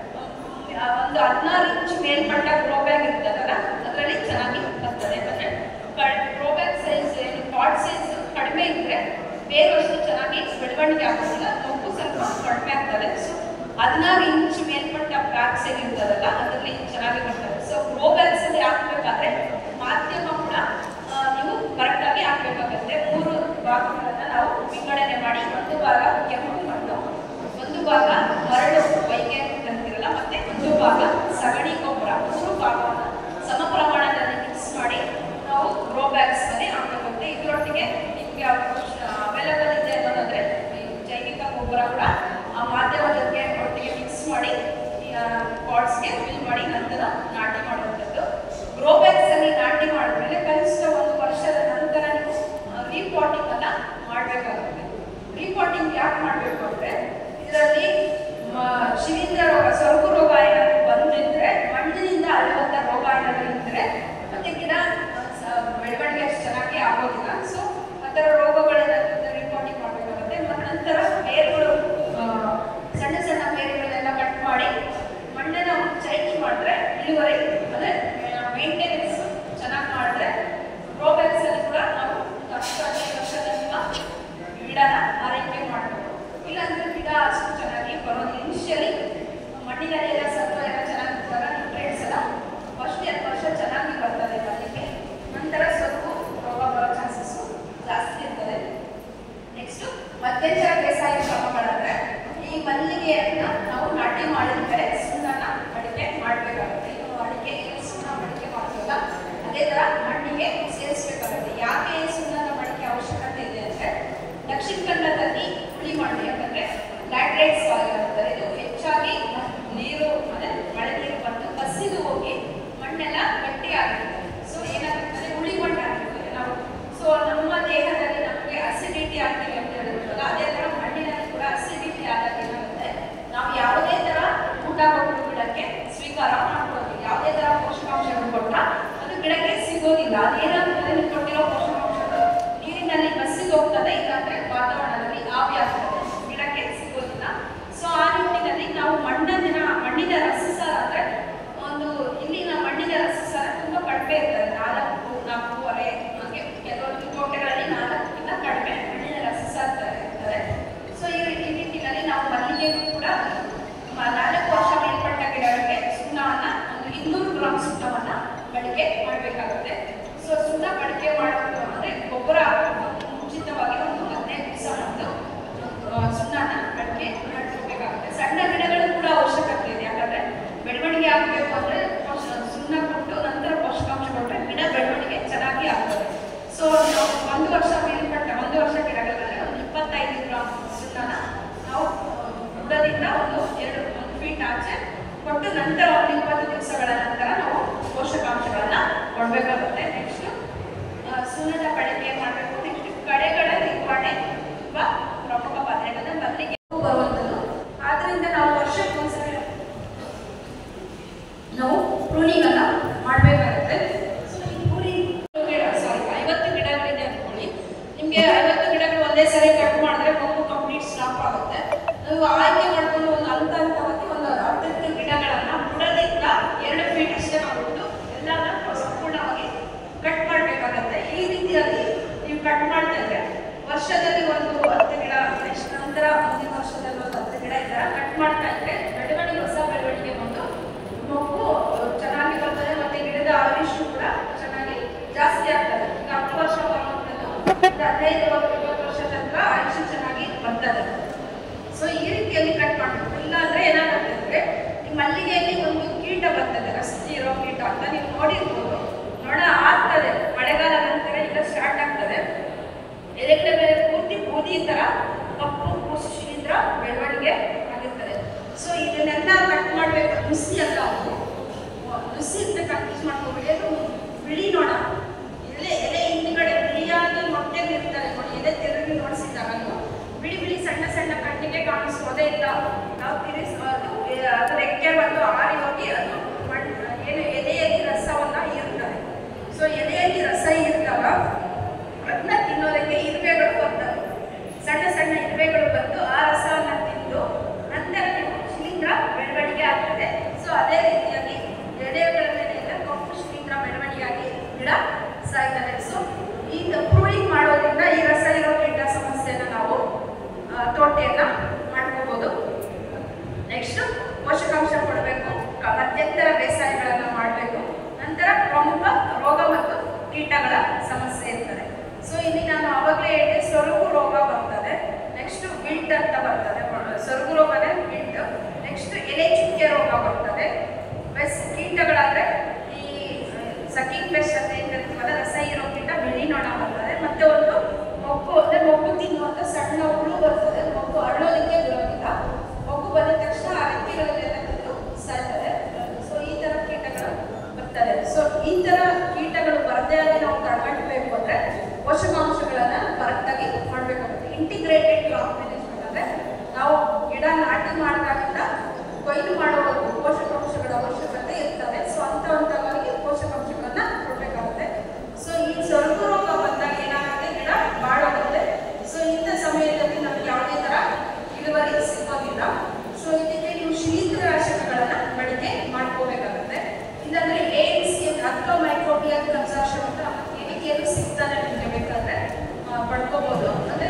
ಆ, ಒಂದು ಹದಿನಾರು ಇಂಚು ಮೇಲ್ಪಟ್ಟ ಗ್ರೋ ಬ್ಯಾಗ್ ಇರ್ತದಲ್ಲ ಅದರಲ್ಲಿ ಚೆನ್ನಾಗಿ ಬರ್ತದೆ ಅಂದ್ರೆ ಗ್ರೋ ಬ್ಯಾಗ್ ಸೈಜ್ ಏನು ಪಾಟ್ ಸೈಜ್ ಕಡಿಮೆ ಇದ್ರೆ ಬೇರು ಅಷ್ಟು ಚೆನ್ನಾಗಿ ಬೆಳವಣಿಗೆ ಆಗೋದಿಲ್ಲ ತೊಪ್ಪು ಸ್ವಲ್ಪ ಕಡಿಮೆ ಆಗ್ತದೆ ಸೊ ಹದಿನಾರು ಇಂಚ್ ಮೇಲ್ಪಟ್ಟ ಬ್ಯಾಗ್ಸ್ ಏನಿರ್ತದಲ್ಲ ಅದರಲ್ಲಿ ಚೆನ್ನಾಗಿ ಬರ್ತದೆ ಸೊ ಗ್ರೋ ಬ್ಯಾಗ್ಸ್ ಅಲ್ಲಿ ಹಾಕ್ಬೇಕಾದ್ರೆ ಮಾಧ್ಯಮ ಕೂಡ ಆ, ನೀವು ಕರೆಕ್ಟಾಗಿ ಹಾಕ್ಬೇಕಾಗುತ್ತೆ ಮೂರು ಭಾಗಗಳನ್ನ ನಾವು ವಿಂಗಡಣೆ ಮಾಡಿ ಒಂದು ಭಾಗ ಕೆಂಪು ಮಣ್ಣು ಒಂದು ಭಾಗ ಮರಳು ವೈಕೆ ಅಂತಿರಲ್ಲ ಮತ್ತೆ ಒಂದು ಭಾಗ ಸಗಣಿ ಗೊಬ್ಬರ ಮೂರು ಭಾಗವನ್ನು ಸಮ ಪ್ರಮಾಣದಲ್ಲಿ ಮಿಕ್ಸ್ ಮಾಡಿ ನಾವು ಗ್ರೋ ಬ್ಯಾಗ್ಸ್ ಅಲ್ಲಿ ಹಾಕಬೇಕಾಗುತ್ತೆ ಇದರೊಟ್ಟಿಗೆ ನಿಮಗೆ ಅವೈಲಬಲ್ ಇದೆ ಅನ್ನೋದಾದ್ರೆ ಈ ಜೈವಿಕ ಗೊಬ್ಬರ ಕೂಡ ಆ ಮಾಧ್ಯಮದಕ್ಕೆ ಒಟ್ಟಿಗೆ ಮಿಕ್ಸ್ ಮಾಡಿ ಪಾಟ್ಸ್ಗೆ ಫಿಲ್ ಮಾಡಿ ನಂತರ ನಾಟಿ ಮಾಡುವಂಥದ್ದು ಗ್ರೋ ಬ್ಯಾಗ್ಸ್ ಅಲ್ಲಿ ನಾಟಿ ಮಾಡಿದ್ಮೇಲೆ ಕನಿಷ್ಠ ಒಂದು ವರ್ಷದ ನಂತರ ನೀವು ರೀಪಾಟಿಂಗ್ ಅನ್ನ ಮಾಡಬೇಕಾಗುತ್ತೆ ರೀಪಾಟಿಂಗ್ ಯಾಕೆ ಮಾಡಬೇಕು ಅಂದ್ರೆ ಇದರಲ್ಲಿ ಮ- ಶಿಲೀಂಧ್ರ ರೋಗ ಸೊರಗು ರೋಗ ಏನಾದ್ರು ಬಂದಿದ್ರೆ ಮಣ್ಣಿನಿಂದ ಹರಡುವಂಥ ರೋಗ ಏನಾದ್ರು ಇದ್ರೆ ಮತ್ತೆ ಗಿಡ ಆ, ಸ- ಬೆಳವಣಿಗೆ ಅಷ್ಟು ಚೆನ್ನಾಗಿ ಆಗೋದಿಲ್ಲ ಸೊ ಆ ಥರ ರೋಗಗಳೇನಾದ್ರು ರಿಪೋರ್ಟಿಂಗ್ ಮಾಡಬೇಕಾಗುತ್ತೆ ಮತ್ತು ನಂತರ ಬೇರುಗಳು ಆ, ಸಣ್ಣ ಸಣ್ಣ ಬೇರುಗಳನ್ನೆಲ್ಲ ಕಟ್ ಮಾಡಿ ಮಣ್ಣನ್ನು ಚೇಂಜ್ ಮಾಡಿದ್ರೆ ಇಳುವರಿ ಅಂದರೆ ಮೇಂಟೆನೆನ್ಸ್ ಚೆನ್ನಾಗಿ ಮಾಡಿದ್ರೆ ರೋಬ್ಯಾಕ್ಸ್ ಅಲ್ಲಿ ಕೂಡ ನಾವು ಒಂದು ಹತ್ತು ಹದಿನೈದು ವರ್ಷದ ನಿಮ್ಮ ಗಿಡನ ಆರೈಕೆ ಮಾಡಬೇಕು ಇಲ್ಲಾಂದ್ರೆ ಗಿಡ ಅಷ್ಟು ಚೆನ್ನಾಗಿ ಬರೋದು ಇನಿಷಿಯಲಿ ಮಣ್ಣಿನಲ್ಲಿ ಎಲ್ಲ ಸತ್ವ ಎಲ್ಲ ಚೆನ್ನಾಗಿ ಇದ್ದಾಗ ನ್ಯೂಟ್ರಿಯೆಂಟ್ಸ್ ಎಲ್ಲ ಫಸ್ಟ್ ಎರಡು ವರ್ಷ ಚೆನ್ನಾಗಿ ಬರ್ತದೆ ಮಲ್ಲಿಗೆ ನಂತರ ಸ್ವಲ್ಪ ರೋಗ ಬರೋ ಚಾನ್ಸಸ್ ಜಾಸ್ತಿ ಇರ್ತದೆ ನೆಕ್ಸ್ಟ್ ಮಧ್ಯಂತರ ಬೇಸಾಯ ಕ್ರಮಗಳಂದ್ರೆ ಈ ಮಲ್ಲಿಗೆಯನ್ನ ನಾವು ನಾಟಿ ಮಾಡಿದ ಮೇಲೆ ಸುಣ್ಣನ ಅಡಿಕೆ ಮಾಡಬೇಕಾಗುತ್ತೆ ಇದು ಅಡಿಕೆ ಸುಣ್ಣ ಮಡಿಕೆ ಮಾಡ್ತೀವಲ್ಲ ಅದೇ ತರ ಮಣ್ಣಿಗೆ ಸೇರಿಸಬೇಕಾಗುತ್ತೆ ಯಾಕೆ ಸುಣ್ಣನ ಮಡಿಕೆ ಅವಶ್ಯಕತೆ ಇದೆ ಅಂದ್ರೆ ದಕ್ಷಿಣ ಕನ್ನಡದಲ್ಲಿ ಹುಳಿ ಮಣ್ಣು ಯಾಕಂದ್ರೆ ಲ್ಯಾಟ್ರೈಟ್ ಸಾಯಿಲ್ ಅಂತಾರೆ ಇದು ಹೆಚ್ಚಾಗಿ ನೀರು ಅಂದ್ರೆ ಮಳೆ ನೀರು ಬಂದು ಬಸಿದು ಹೋಗಿ ಮಣ್ಣೆಲ್ಲ ಗಟ್ಟಿ ಆಗಿರ್ತದೆ ಸೊ ಏನಾಗುತ್ತೆ ಹುಳಿ ಮಣ್ಣು ಆಗಿರ್ತದೆ ನಾವು ಸೊ ನಮ್ಮ ದೇಹದಲ್ಲಿ ನಮಗೆ ಅಸಿಡಿಟಿ ಆಗ್ತೀವಿ ಅಂತ ಹೇಳಿದ್ರಲ್ಲ ಅದೇ ತರ ಮಣ್ಣಿನಲ್ಲಿ ಕೂಡ ಅಸಿಡಿಟಿ ಆದಾಗ ಏನಾಗುತ್ತೆ ನಾವು ಯಾವುದೇ ತರ ಊಟ ಕೊಟ್ಟು ಗಿಡಕ್ಕೆ ಸ್ವೀಕಾರ ಮಾಡ್ಕೊಳ್ಳೋದು ಯಾವುದೇ ತರ ಪೋಷಕಾಂಶಗಳು ಕೊಟ್ಟ ಅದು ಗಿಡಕ್ಕೆ ಸಿಗೋದಿಲ್ಲ ಅದೇನಾಗ್ತದೆ ನೀವು ಕೊಟ್ಟಿರೋ ಪೋಷಕಾಂಶಗಳು ನೀರಿನಲ್ಲಿ ಬಸ್ಸಿಗೆ ಹೋಗ್ತದೆ ಇಲ್ಲಾಂದ್ರೆ ವಾತಾವರಣದಲ್ಲಿ ಆವಿ ಆಗ್ತದೆ ಗಿಡಕ್ಕೆ ಸಿಗೋದಿಲ್ಲ ಸೊ ಆ ನಿಟ್ಟಿನಲ್ಲಿ ನಾವು ಮಣ್ಣಿನ ಮಣ್ಣಿನ ರಸಸಾರ ಅಂದ್ರೆ ಒಂದು ಇಲ್ಲಿನ ಮಣ್ಣಿನ ರಸಸಾರ ತುಂಬಾ ಕಡಿಮೆ ಇರ್ತದೆ ನಾಲ್ಕು ನಾಲ್ಕೂವರೆ ಹಾಗೆ ಕೆಲವೊಂದು ತೋಟಗಳಲ್ಲಿ ನಾಲ್ಕಕ್ಕಿಂತ ಕಡಿಮೆ ಮಣ್ಣಿನ ರಸಸಾರ ಇರ್ತದೆ ಸೊ ಈ ಈ ನಿಟ್ಟಿನಲ್ಲಿ ನಾವು ಮಲ್ಲಿಗೆಗೂ ಕೂಡ ಮ- ನಾಲ್ಕು ವರ್ಷ ಮೇಲ್ಪಟ್ಟ ಗಿಡಗಳಿಗೆ ಸುಣ್ಣವನ್ನ ಒಂದು ಇನ್ನೂರು ಗ್ರಾಮ್ ಸುಣ್ಣವನ್ನ ಬಳಕೆ ಮಾಡಬೇಕಾಗುತ್ತೆ ಸೊ ಸುಣ್ಣ ಬಳಕೆ ಮಾಡೋದು ಅಂದ್ರೆ ಗೊಬ್ಬರ ಮುಂಚಿತವಾಗಿ ಒಂದು ಹದಿನೈದು ದಿವಸ ಮೊದಲು ಆ, ಸುಣ್ಣನ ಬಳಕೆ ಮಾಡ್ಕೋಬೇಕಾಗುತ್ತೆ ಸಣ್ಣ ಗಿಡಗಳು ಕೂಡ ಅವಶ್ಯಕತೆ ಇದೆ ಯಾಕಂದ್ರೆ ಬೆಳವಣಿಗೆ ಆಗಬೇಕು ಅಂದ್ರೆ ಪೋಷ- ಸುಣ್ಣ ಕೊಟ್ಟು ನಂತರ ಪೋಷಕಾಂಶ ಕೊಟ್ಟರೆ ಗಿಡ ಬೆಳವಣಿಗೆ ಚೆನ್ನಾಗಿ ಆಗ್ತದೆ ಸೊ ನಾವು ಒಂದು ವರ್ಷ ಮೇಲ್ಪಟ್ಟ ಒಂದು ವರ್ಷ ಗಿಡಗಳಲ್ಲಿ ಒಂದು ಇಪ್ಪತ್ತೈದು ಗ್ರಾಮ್ ಸುಣ್ಣನ ನಾವು ಆ, ಬುಡದಿಂದ ಒಂದು ಎರಡು ಒಂದು ಫೀಟ್ ಆಚೆ ಪ್ರೂನಿಂಗ್ ಅನ್ನ ಮಾಡಬೇಕಾಗುತ್ತೆ ಸೊ ಈ ಪೂರಿ ಗಿಡ ಸಾರಿ ಐವತ್ತು ಗಿಡಗಳಿದೆ ಅನ್ಕೊಳ್ಳಿ ನಿಮಗೆ ಐವತ್ತು ಗಿಡಗಳು ಒಂದೇ ಸರಿ ಕಟ್ ಮಾಡಿದ್ರೆ ಮಗು ಕಂಪ್ಲೀಟ್ ಸ್ಟಾಪ್ ಆಗುತ್ತೆ ನೀವು ಆಯ್ಕೆ ಮಾಡ್ಕೊಂಡು ಒಂದು ಹಂತ ಹಂತವಾಗಿ ಒಂದು ಹತ್ತತ್ತು ಗಿಡಗಳನ್ನ ಬುಡದಿಂದ ಎರಡು ಫೀಟ್ ಅಷ್ಟೇ ಮಾಡ್ಬಿಟ್ಟು ಎಲ್ಲಾನ ಸಂಪೂರ್ಣವಾಗಿ ಕಟ್ ಮಾಡಬೇಕಾಗತ್ತೆ ಈ ರೀತಿಯಾಗಿ ನೀವು ಕಟ್ ಮಾಡ್ತಾ ಇದ್ರೆ ವರ್ಷದಲ್ಲಿ ಒಂದು ಹತ್ತು ಗಿಡ ನೆಕ್ಸ್ಟ್ ನಂತರ ಮುಂದಿನ ವರ್ಷದಲ್ಲಿ ಒಂದು ಹತ್ತು ಗಿಡ ಈ ಥರ ಕಟ್ ಮಾಡ್ತಾ ಇದ್ರೆ ಬೆಳವಣಿಗೆ ಹೊಸ ಬೆಳವಣಿಗೆ ಬಂದು ಮಗು ಚೆನ್ನಾಗಿ ಬರ್ತದೆ ಮತ್ತೆ ಗಿಡದ ಆಯುಷು ಕೂಡ ಚೆನ್ನಾಗಿ ಜಾಸ್ತಿ ಆಗ್ತದೆ ಈಗ ಹತ್ತು ವರ್ಷ ಬರುವಂಥದ್ದು ಒಂದು ಹದಿನೈದು ಇಪ್ಪತ್ತು ವರ್ಷ ತನಕ ಆಯುಷು ಚೆನ್ನಾಗಿ ಬರ್ತದೆ ಸೊ ಈ ರೀತಿಯಲ್ಲಿ ಕಟ್ ಮಾಡಬೇಕು ಇಲ್ಲ ಅಂದ್ರೆ ಏನಾಗುತ್ತೆ ಅಂದ್ರೆ ಈ ಮಲ್ಲಿಗೆಯಲ್ಲಿ ಒಂದು ಕೀಟ ಬರ್ತದೆ ರಸ್ತಿ ಇರೋ ಕೀಟ ಅಂತ ನೀವು ನೋಡಿರ್ಬೋದು ನೋಡ ಆಗ್ತದೆ ಮಳೆಗಾಲ ನಂತರ ಈಗ ಸ್ಟಾರ್ಟ್ ಆಗ್ತದೆ ಎಲೆಗಳ ಮೇಲೆ ಪೂರ್ತಿ ಬೂದಿ ತರ ಕಪ್ಪು ಕೂಸು ಶಿಲೀಂಧ್ರ ಬೆಳವಣಿಗೆ ಆಗಿರ್ತದೆ ಸೊ ಇದನ್ನೆಲ್ಲ ಕಟ್ ಮಾಡಬೇಕು ನುಸಿ ಅಲ್ಲ ಅದು ನುಸಿ ಅಂತ ಕನ್ಫ್ಯೂಸ್ ಮಾಡ್ಕೋಬೇಡಿ ಅದು ಬಿಳಿ ನೋಡ ಎಲೆ ಎಲೆ ಹಿಂದ್ಗಡೆ ಬಿಳಿಯಾಗಿ ಮೊಟ್ಟೆಗೆ ಇರ್ತಾರೆ ನೋಡಿ ಎಲೆ ತಿರುಗಿ ನೋಡಿಸಿದಾಗ ನೀವು ಬಿಳಿ ಬಿಳಿ ಸಣ್ಣ ಸಣ್ಣ ಕಣ್ಣಿಗೆ ಕಾಣಿಸೋದೇ ಇಲ್ಲ ನಾವು ತಿರುಗಿಸ್ ಅದು ಎ- ಅದು ರೆಕ್ಕೆ ಬಂದು ಆರಿ ಹೋಗಿ ಅದು ಮಣ್ ಏನು ಎಲೆಯಲ್ಲಿ ರಸವನ್ನ ಇರ್ತದೆ ಸೊ ಎಲೆಯಲ್ಲಿ ರಸ ಇರ್ತಾವ ಅದನ್ನ ತಿನ್ನೋದಕ್ಕೆ ಇರುವೆಗಳು ಬರ್ತವೆ ಸಣ್ಣ ಸಣ್ಣ ಇರುವೆಗಳು ಬಂದು ಆ ರಸವನ್ನ ತಿಂದು ನಂತರ ನೀವು ಶಿಲೀಂಧ್ರ ಬೆಳವಣಿಗೆ ಆಗ್ತದೆ ಸೊ ಅದೇ ರೀತಿಯಾಗಿ ಎಲೆಗಳ ಮೇಲೆ ಎಲ್ಲ ಕಪ್ಪು ಶಿಲೀಂಧ್ರ ಬೆಳವಣಿಗೆಯಾಗಿ ಗಿಡ ಸಾಯ್ತದೆ ಸೊ ಈಗ ಪ್ರೂನಿಂಗ್ ಮಾಡೋದ್ರಿಂದ ಈ ರಸ ಇರೋ ಕೀಟ ಸಮಸ್ಯೆನ ನಾವು ಆ, ತೋಟೆಯನ್ನ ಮಾಡ್ಕೋಬಹುದು ನೆಕ್ಸ್ಟ್ ಪೋಷಕಾಂಶ ಕೊಡಬೇಕು ಕ- ಮಧ್ಯಂತರ ಬೇಸಾಯಗಳನ್ನು ಮಾಡಬೇಕು ನಂತರ ಪ್ರಮುಖ ರೋಗ ಮತ್ತು ಕೀಟಗಳ ಸಮಸ್ಯೆ ಇರ್ತದೆ ಸೊ ಇಲ್ಲಿ ನಾನು ಆವಾಗಲೇ ಹೇಳಿದೆ ಸೊರಗು ರೋಗ ಬರ್ತದೆ ನೆಕ್ಸ್ಟ್ ವಿಲ್ಟ್ ಅಂತ ಬರ್ತದೆ ಸೊರಗು ರೋಗನೇ ವಿಲ್ಟ್ ನೆಕ್ಸ್ಟ್ ಎಲೆ ಚುಕ್ಕೆ ರೋಗ ಬರ್ತದೆ ಪ್ಲಸ್ ಕೀಟಗಳಾದ್ರೆ ಈ ಸಕಿಂಗ್ ಪೆಸ್ಟ್ ಅಂತ ಏನ್ ಕರಿತೀವಲ್ಲ ರಸ ಇರೋ ಕೀಟ ಬಿಳಿ ನೊಣ ಬರ್ತದೆ ಮತ್ತೆ ಒಂದು ಮೊಗ್ಗು ಅಂದ್ರೆ ಮೊಗ್ಗು ತಿನ್ನುವಂತ ಸಣ್ಣ ಹುಳು ಬರ್ತದೆ ಮೊಗ್ಗು ಅರಳೋದಕ್ಕೆ ಬಿಡೋದಿಲ್ಲ ಮೊಗ್ಗು ಬಂದ ತಕ್ಷಣ ಆ ರೆಕ್ಕೆಗಳನ್ನೆಲ್ಲ ತಿಂದು ಸಾಯ್ತದೆ ಸೊ ಈ ತರ ಕೀಟಗಳು ಬರ್ತದೆ ಸೊ ಈ ತರ ಕೀಟಗಳು ಬರದೇ ಆಗಿ ನಾವು ತಡೆಗಟ್ಟಬೇಕು ಅಂದ್ರೆ ಪೋಷಕಾಂಶಗಳನ್ನ ಕರೆಕ್ಟ್ ಆಗಿ ಮಾಡ್ಬೇಕಾಗುತ್ತೆ ಇಂಟಿಗ್ರೇಟೆಡ್ ಕ್ರಾಪ್ ಮ್ಯಾನೇಜ್ಮೆಂಟ್ ಅಂದ್ರೆ ನಾವು ಗಿಡ ನಾಟಿ ಮಾಡಿದಾಗಿಂದ ಕೊಯ್ಲು ಮಾಡುವವರೆಗೂ ಪೋಷಕಾಂಶಗಳ ಅವಶ್ಯಕತೆ ಇರ್ತವೆ ಸೊ ಹಂತ ಹಂತವಾಗಿ ಪೋಷಕಾಂಶಗಳನ್ನ ಕೊಡ್ಬೇಕಾಗುತ್ತೆ ಸೊ ಈ ಸೊರಗು ರೋಗ ಬಂದಾಗ ಏನಾಗುತ್ತೆ ಗಿಡ ಬಾಡೋಗುತ್ತೆ ಸೊ ಇಂಥ ಸಮಯದಲ್ಲಿ ನಮ್ಗೆ ಯಾವುದೇ ತರ ಇಳುವರಿ ಸಿಗೋದಿಲ್ಲ ಸೊ ಇದಕ್ಕೆ ನೀವು ಶಿಲೀಂಧ್ರನಾಶಕಗಳನ್ನ ಬಳಕೆ ಮಾಡ್ಕೋಬೇಕಾಗುತ್ತೆ ಇಲ್ಲಾಂದ್ರೆ ಏನ್ಸಿ ಅಥವಾ ಮೈಕ್ರೋಬಿಯಾ ಕನ್ಸಾಕ್ಷನ್ ಅಂತ ಎಣಿಕೆಯಲ್ಲೂ ಸಿಗ್ತಾನೆ ನಿಮಗೆ ಬೇಕಾದ್ರೆ ಆ, ಪಡ್ಕೋಬಹುದು ಅಂದ್ರೆ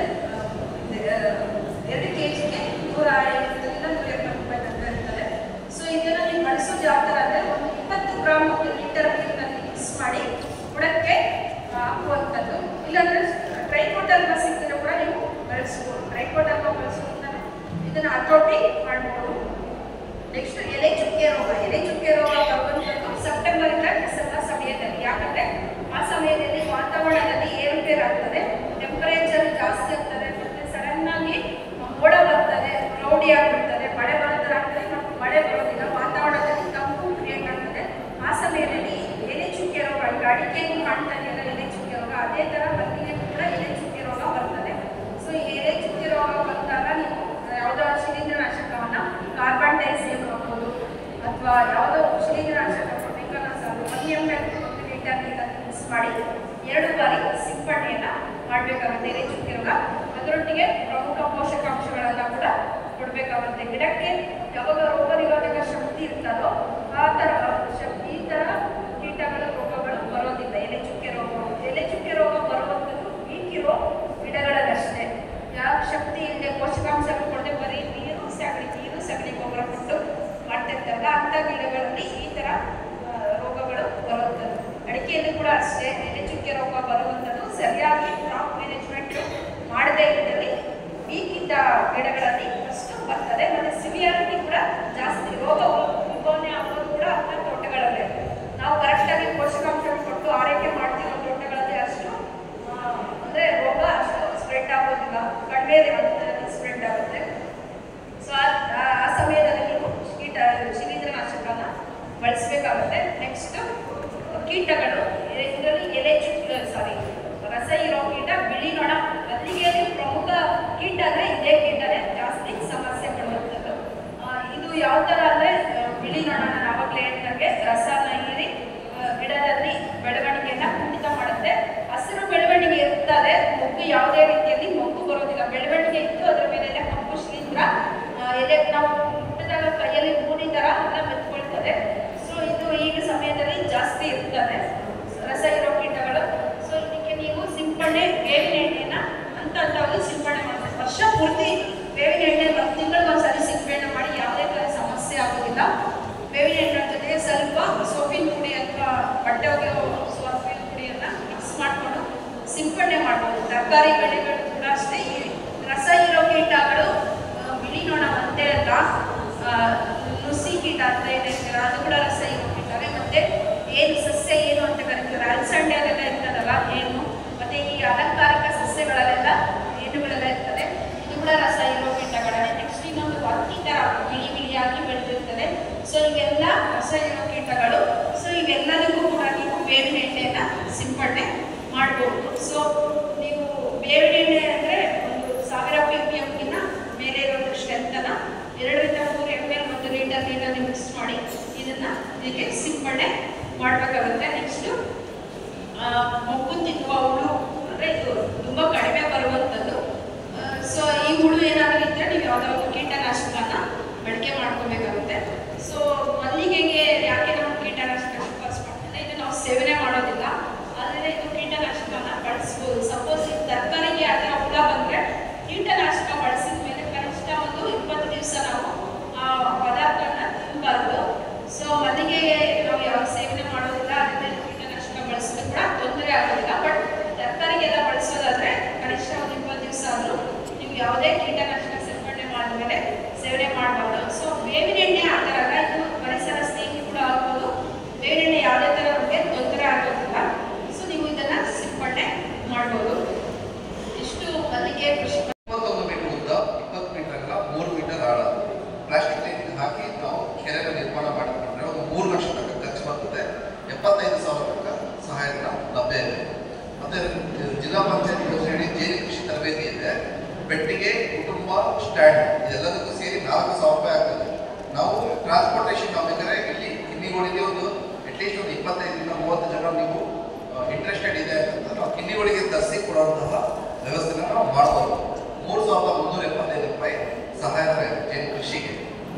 ಆ, ಎರಡು ಕೆ ಜಿಗೆ ನೂರ ಐವತ್ತರಿಂದ ನೂರ ಎಪ್ಪತ್ತು ರೂಪಾಯಿ ತನಕ ಇರ್ತದೆ ಸೊ ಇದನ್ನ ನೀವು ಬಳಸೋದು ಯಾವ ಥರ ಅಂದರೆ ಒಂದು ಇಪ್ಪತ್ತು ಗ್ರಾಮ್ ಒಂದು ಲೀಟರ್ ನೀರಿನಲ್ಲಿ ಮಿಕ್ಸ್ ಮಾಡಿ ಬುಡಕ್ಕೆ ಹಾಕುವಂಥದ್ದು ಇಲ್ಲಾಂದ್ರೆ ಟ್ರೈಕೋಟರ್ಮ ಸಿಕ್ಕಿದ್ರೆ ಕೂಡ ನೀವು ಬಳಸ್ಬೋದು ಟ್ರೈಕೋಟರ್ಮ ಬಳಸೋದ್ರಿಂದ ಇದನ್ನ ಹತೋಟಿ ಮಾಡ್ಬೋದು ನೆಕ್ಸ್ಟ್ ಎಲೆ ಚುಕ್ಕೆ ರೋಗ ಎಲೆ ಚುಕ್ಕೆ ರೋಗ ಬರುವಂಥದ್ದು ಸೆಪ್ಟೆಂಬರ್ ಇಂದ ಡಿಸೆಂಬರ್ ಸಮಯದಲ್ಲಿ ಯಾಕಂದ್ರೆ ಆ ಸಮಯದಲ್ಲಿ ವಾತಾವರಣದಲ್ಲಿ ಏರುಪೇರು ಆಗ್ತದೆ ಟೆಂಪರೇಚರ್ ಜಾಸ್ತಿ ಆಗ್ತದೆ ಮತ್ತೆ ಸಡನ್ ಆಗಿ ಮೋಡ ಬರ್ತದೆ ಕ್ಲೌಡಿ ಆಗ್ಬಿಡ್ತದೆ ಮಳೆ ಬರೋ ಥರ ಆಗ್ತದೆ ಮತ್ತು ಮಳೆ ಬರೋದಿಲ್ಲ ವಾತಾವರಣದಲ್ಲಿ ತಂಪು ಕ್ರಿಯೇಟ್ ಆಗ್ತದೆ ಆ ಸಮಯದಲ್ಲಿ ಎಲೆ ಚುಕ್ಕೆ ರೋಗ ಈಗ ಅಡಿಕೆಗೂ ಕಾಣ್ತಾ ಇದೆಯಲ್ಲ ಎಲೆ ಚುಕ್ಕೆ ರೋಗ ಅದೇ ಥರ ಮಲ್ಲಿಗೆ ಕೂಡ ಎಲೆ ಚುಕ್ಕೆ ರೋಗ ಬರ್ತದೆ ಸೊ ಎಲೆ ಚುಕ್ಕೆ ರೋಗ ಬಂದಾಗ ನೀವು ಯಾವುದೋ ಶಿಲೀಂಧ್ರನಾಶಕವನ್ನ ಕಾರ್ಬನ್ ಡೈಸಿಯಮ್ ಹಾಕ್ಬೋದು ಅಥವಾ ಯಾವುದೋ ಶಿಲೀಂಧ್ರನಾಶಕ ಮೆಕನಸಾಲು ಒನ್ ಎಮ್ ಎಲ್ ಒಂದು ಲೀಟರ್ ನೀರಲ್ಲಿ ಮಿಕ್ಸ್ ಮಾಡಿ ಎರಡು ಬಾರಿ ಸಿಂಪಡಣೆಯನ್ನ ಮಾಡಬೇಕಾಗುತ್ತೆ ಎಲೆ ಚುಕ್ಕೆ ರೋಗ ಅದರೊಟ್ಟಿಗೆ ಪ್ರಮುಖ ಪೋಷಕಾಂಶಗಳೆಲ್ಲ ಕೂಡ ಕೊಡಬೇಕಾಗುತ್ತೆ ಗಿಡಕ್ಕೆ ಯಾವಾಗ ರೋಗ ನಿರೋಧಕ ಶಕ್ತಿ ಇರ್ತದೋ ಆ ಥರ ಶಕ್ತಿ ಈ ಥರ ಕೀಟಗಳು ರೋಗಗಳು ಬರೋದಿಲ್ಲ ಎಲೆ ಚುಕ್ಕೆ ರೋಗ ಎಲೆ ಚುಕ್ಕೆ ರೋಗ ಬರುವಂಥದ್ದು ಈಗಿರೋ ಗಿಡಗಳಲ್ಲಷ್ಟೇ ಯಾವ ಶಕ್ತಿ ಇಲ್ಲದೆ ಪೋಷಕಾಂಶ ಕೊಡದೆ ಬರೀ ನೀರು ಸಗಣಿ ನೀರು ಸಗಣಿ ಗೊಬ್ಬರ ಕೊಟ್ಟು ಮಾಡ್ತಿರ್ತಾರಲ್ಲ ಅಂಥ ಗಿಡಗಳಲ್ಲಿ ಈ ಥರ ಆ, ರೋಗಗಳು ಬರುವಂಥದ್ದು ಅಡಿಕೆಯಲ್ಲಿ ಕೂಡ ಅಷ್ಟೇ ಎಲೆ ಚುಕ್ಕೆ ರೋಗ ಬರುವಂಥದ್ದು ಸರಿಯಾಗಿ ಕ್ರಾಪ್ ಮ್ಯಾನೇಜ್ಮೆಂಟ್ ಮಾಡದೇ ಇದ್ದಲ್ಲಿ ಈಗಿದ್ದ ಗಿಡಗಳಲ್ಲಿ ಅಷ್ಟು ಬರ್ತದೆ ಮತ್ತೆ ಸಿವಿಯಾರಿಟಿ ಕೂಡ ಜಾಸ್ತಿ ರೋಗ ಉದ್ಭವನೆ ಆಗೋದು ಕೂಡ ಅಂಥ ತೋಟಗಳಲ್ಲೇ ನಾವು ಕರೆಕ್ಟಾಗಿ ಪೋಷಕಾಂಶ ಕೊಟ್ಟು ಆರೈಕೆ ಮಾಡ್ತಿರೋ ತೋಟಗಳಲ್ಲಿ ಅಷ್ಟು ಆ, ಅಂದ್ರೆ ರೋಗ ಅಷ್ಟು ಸ್ಪ್ರೆಡ್ ಆಗೋದಿಲ್ಲ ಕಡಿಮೆ ಹಂತದಲ್ಲಿ ಸ್ಪ್ರೆಡ್ ಆಗುತ್ತೆ ಸೊ ಆ ಸಮಯದಲ್ಲಿ ನೀವು ಕೀಟ ಶಿಲೀಂಧ್ರನಾಶಕನ ಬಳಸಬೇಕಾಗುತ್ತೆ ನೆಕ್ಸ್ಟ್ ಕೀಟಗಳು ಇದರಲ್ಲಿ ಎಲೆ ಚುಕ್ಕ ಸಾರಿ ರಸ ಇರೋ ಕೀಟ ಬಿಳಿ ನೊಣ ಮಲ್ಲಿಗೆಯಲ್ಲಿ ಪ್ರಮುಖ ಕೀಟ ಅಂದ್ರೆ ಇದೇ ಕೀಟನೇ ಜಾಸ್ತಿ ಸಮಸ್ಯೆ ಕೊಡುವಂಥದ್ದು ಆ, ಇದು ಯಾವ ಥರ ಅಂದ್ರೆ ಆ, ಬಿಳಿ ನೊಣ ನಾನು ಆವಾಗಲೇ ಹೇಳ್ದಂಗೆ ರಸನ ಜಾಸ್ತಿ ಇರ್ತದೆ ರಸ ಇರೋ ಕೀಟಗಳು ಸೊ ಇದಕ್ಕೆ ನೀವು ಸಿಂಪಡಣೆ ಬೇವಿನ ಎಣ್ಣೆನ ಹಂತ ಹಂತವಾಗಿ ಸಿಂಪಡಣೆ ಮಾಡಬೇಕು ವರ್ಷ ಪೂರ್ತಿ ಬೇವಿನ ಎಣ್ಣೆ ಒಂದು ತಿಂಗಳಿಗೆ ಒಂದ್ಸರಿ ಸಿಂಪಡಣೆ ಮಾಡಿ ಯಾವುದೇ ಥರ ಸಮಸ್ಯೆ ಆಗೋದಿಲ್ಲ ಬೇವಿನ ಎಣ್ಣೆ ಜೊತೆಗೆ ಸ್ವಲ್ಪ ಸೋಪಿನ ಪುಡಿ ಅಥವಾ ಬಟ್ಟೆ ಒಗೆಯೋ ಸೋಪಿನ ಪುಡಿಯನ್ನು ಮಿಕ್ಸ್ ಮಾಡಿಕೊಂಡು ಸಿಂಪಡಣೆ ಮಾಡ್ಬೋದು ತರಕಾರಿ ಬೆಳೆಗಳು ಕೂಡ ಅಷ್ಟೇ ಈ ರಸ ಇರೋ ಕೀಟಗಳು ಆ, ಬಿಳಿ ನೊಣ ಮತ್ತೆ ಅಲ್ಲ ಆ, ನುಸಿ ಕೀಟ ಅಂತ ಏನಿರ್ತೀರ ಅದು ಕೂಡ ರಸ ಇರೋ ಕೀಟವೇ ಮತ್ತೆ ಏನು ಸಸ್ಯ ಏನು ಅಂತ ಕರಿತೀರ ಅಲಸಂಡೆ ಅದೆಲ್ಲ ಇರ್ತದಲ್ಲ ಏನು ಮತ್ತೆ ಈ ಅಲಂಕಾರಿಕ ಸಸ್ಯಗಳಲ್ಲೆಲ್ಲ ಏನುಗಳೆಲ್ಲ ಇರ್ತದೆ ಇದು ಕೂಡ ರಸ ಇರೋ ಕೀಟಗಳೇ ನೆಕ್ಸ್ಟ್ ಇನ್ನೊಂದು ಹಕ್ಕಿ ಥರ ಬಿಳಿ ಬಿಳಿಯಾಗಿ ಬೆಳೆದಿರ್ತದೆ ಸೊ ಇವೆಲ್ಲ ರಸ ಇರೋ ಕೀಟಗಳು ಸೊ ಇವೆಲ್ಲದಕ್ಕೂ ಕೂಡ ನೀವು ಬೇವಿನ ಎಣ್ಣೆಯನ್ನ ಸಿಂಪಡಣೆ ಮಾಡ್ಬೋದು ಸೊ ನೀವು ಬೇವಿನ ಎಣ್ಣೆ ಅಂದರೆ ಒಂದು ಸಾವಿರ ಪಿ ಪಿ ಎಮ್ಗಿನ್ನ ಮೇಲೆ ಇರೋದು ಸ್ಟ್ರೆಂತನ ಎರಡರಿಂದ ಮೂರು ಎಮ್ ಎಲ್ ಮತ್ತು ಲೀಟರ್ ನೀರಲ್ಲಿ ಮಿಕ್ಸ್ ಮಾಡಿ ಇದನ್ನ ಇದಕ್ಕೆ ಸಿಂಪಡಣೆ ಮಾಡಬೇಕಾಗುತ್ತೆ ನೆಕ್ಸ್ಟು ಮೊಗ್ಗು ತಿನ್ನುವ ಹುಳು ಅಂದರೆ ಇದು ತುಂಬ ಕಡಿಮೆ ಬರುವಂಥದ್ದು ಸೊ ಈ ಹುಳು ಏನಾದರೂ ಇದ್ದರೆ ನೀವು ಯಾವುದೋ ಒಂದು ಕೀಟನಾಶಕನ ಬಳಕೆ ಮಾಡ್ಕೋಬೇಕಾಗುತ್ತೆ ಸೊ ಮಲ್ಲಿಗೆಗೆ ಯಾಕೆ ನಾವು ಕೀಟನಾಶಕ ಶಿಫಾರಸು ಮಾಡ್ತಾರೆ ಇದು ನಾವು ಸೇವನೆ ಮಾಡೋದಿಲ್ಲ ಆದರೆ ಇದು ಕೀಟನಾಶಕನ ಬಳಸ್ಬೋದು ಸಪೋಸ್ ಈ ತರಕಾರಿಗೆ ಆ ಥರ ಹುಳ ಬಂದರೆ ಕೀಟನಾಶಕ ಬಳಸಿದ ಮೇಲೆ ಕನಿಷ್ಠ ಒಂದು ಇಪ್ಪತ್ತು ದಿವಸ ನಾವು ಆ ಪದಾರ್ಥನ ತಿನ್ನಬಾರ್ದು ಸೊ ಮಲ್ಲಿಗೆಗೆ ನಾವು ಯಾವ ಸೇವನೆ ಮಾಡೋದಿಲ್ಲ ಅದರಿಂದ ಕೀಟನಾಶಕ ಬಳಸಿದ್ರು ಕೂಡ ತೊಂದರೆ ಆಗೋದಿಲ್ಲ ಬಟ್ ತರಕಾರಿಗೆಲ್ಲ ಬಳಸೋದಾದ್ರೆ ಕನಿಷ್ಠ ಒಂದು ಇಪ್ಪತ್ತು ದಿವಸ ಆದರೂ ನೀವು ಯಾವುದೇ ಕೀಟನಾಶಕ ಸಿಂಪಡಣೆ ಮಾಡಿದ್ಮೇಲೆ ಸೇವನೆ ಮಾಡಬಾರ್ದು ಸೊ ಬೇವಿನ ಎಣ್ಣೆ ಆ ಥರ ಅಲ್ಲ ಇದು ಪರಿಸರ ಸ್ನೇಹಿ ಕೂಡ ಆಗ್ಬೋದು ಬೇವಿನ ಎಣ್ಣೆ ಯಾವುದೇ ಥರ ನಮಗೆ ತೊಂದರೆ ಆಗೋದಿಲ್ಲ ಸೊ ನೀವು ಇದನ್ನ ಸಿಂಪಡಣೆ ಮಾಡ್ಬೋದು ಇಷ್ಟು ಮಲ್ಲಿಗೆ ಕೃಷಿ ಇಪ್ಪತ್ತೊಂದು ಮೀಟರ್ ಉದ್ದ ಇಪ್ಪತ್ತು ಮೀಟರ್ ಅಗಲ ಮೂರು ಮೀಟರ್ ಆಳ ಪ್ಲಾಸ್ಟಿಕ್ ಲೈನ್ ಹಾಕಿ ನಾವು ಕೆರೆನ ನಿರ್ಮಾಣ ಮಾಡಿಕೊಂಡ್ರೆ ಒಂದು ಮೂರು ಲಕ್ಷ ತನಕ ಖರ್ಚು ಬರ್ತದೆ ಎಪ್ಪತ್ತೈದು ಸಾವಿರ ತನಕ ಸಹಾಯಧನ ಲಭ್ಯ ಇದೆ ಮತ್ತೆ ಜಿಲ್ಲಾ ಪಂಚಾಯತ್ ಯೋಜನೆಯಡಿ ಜೇನು ಕೃಷಿ ತರಬೇತಿ ಇದೆ ಪೆಟ್ಟಿಗೆ ಕುಟುಂಬ ಸ್ಟ್ಯಾಂಡ್ ಇದೆಲ್ಲದಕ್ಕೂ ಸೇರಿ ನಾಲ್ಕು ಸಾವಿರ ರೂಪಾಯಿ ಆಗ್ತದೆ ನಾವು ಟ್ರಾನ್ಸ್ಪೋರ್ಟೇಷನ್ ನಾವು ಬೇಕಾದ್ರೆ ಇಲ್ಲಿ ಕಿನ್ನಿಗಳಿಗೆ ಒಂದು ಅಟ್ಲೀಸ್ಟ್ ಒಂದು ಇಪ್ಪತ್ತೈದರಿಂದ ಮೂವತ್ತು ಜನ ನೀವು ಇಂಟ್ರೆಸ್ಟೆಡ್ ಇದೆ ಅಂತಂದ್ರೆ ನಾವು ಕಿನ್ನಿಗಳಿಗೆ ತರಿಸಿ ಕೊಡುವಂತಹ ವ್ಯವಸ್ಥೆನ ನಾವು ಮಾಡ್ಬೋದು ಮೂರು ಸಾವಿರದ ಮುನ್ನೂರ ಎಪ್ಪತ್ತೈದು ರೂಪಾಯಿ ಸಹಾಯಧನ ಇದೆ ಜೇನು ಕೃಷಿಗೆ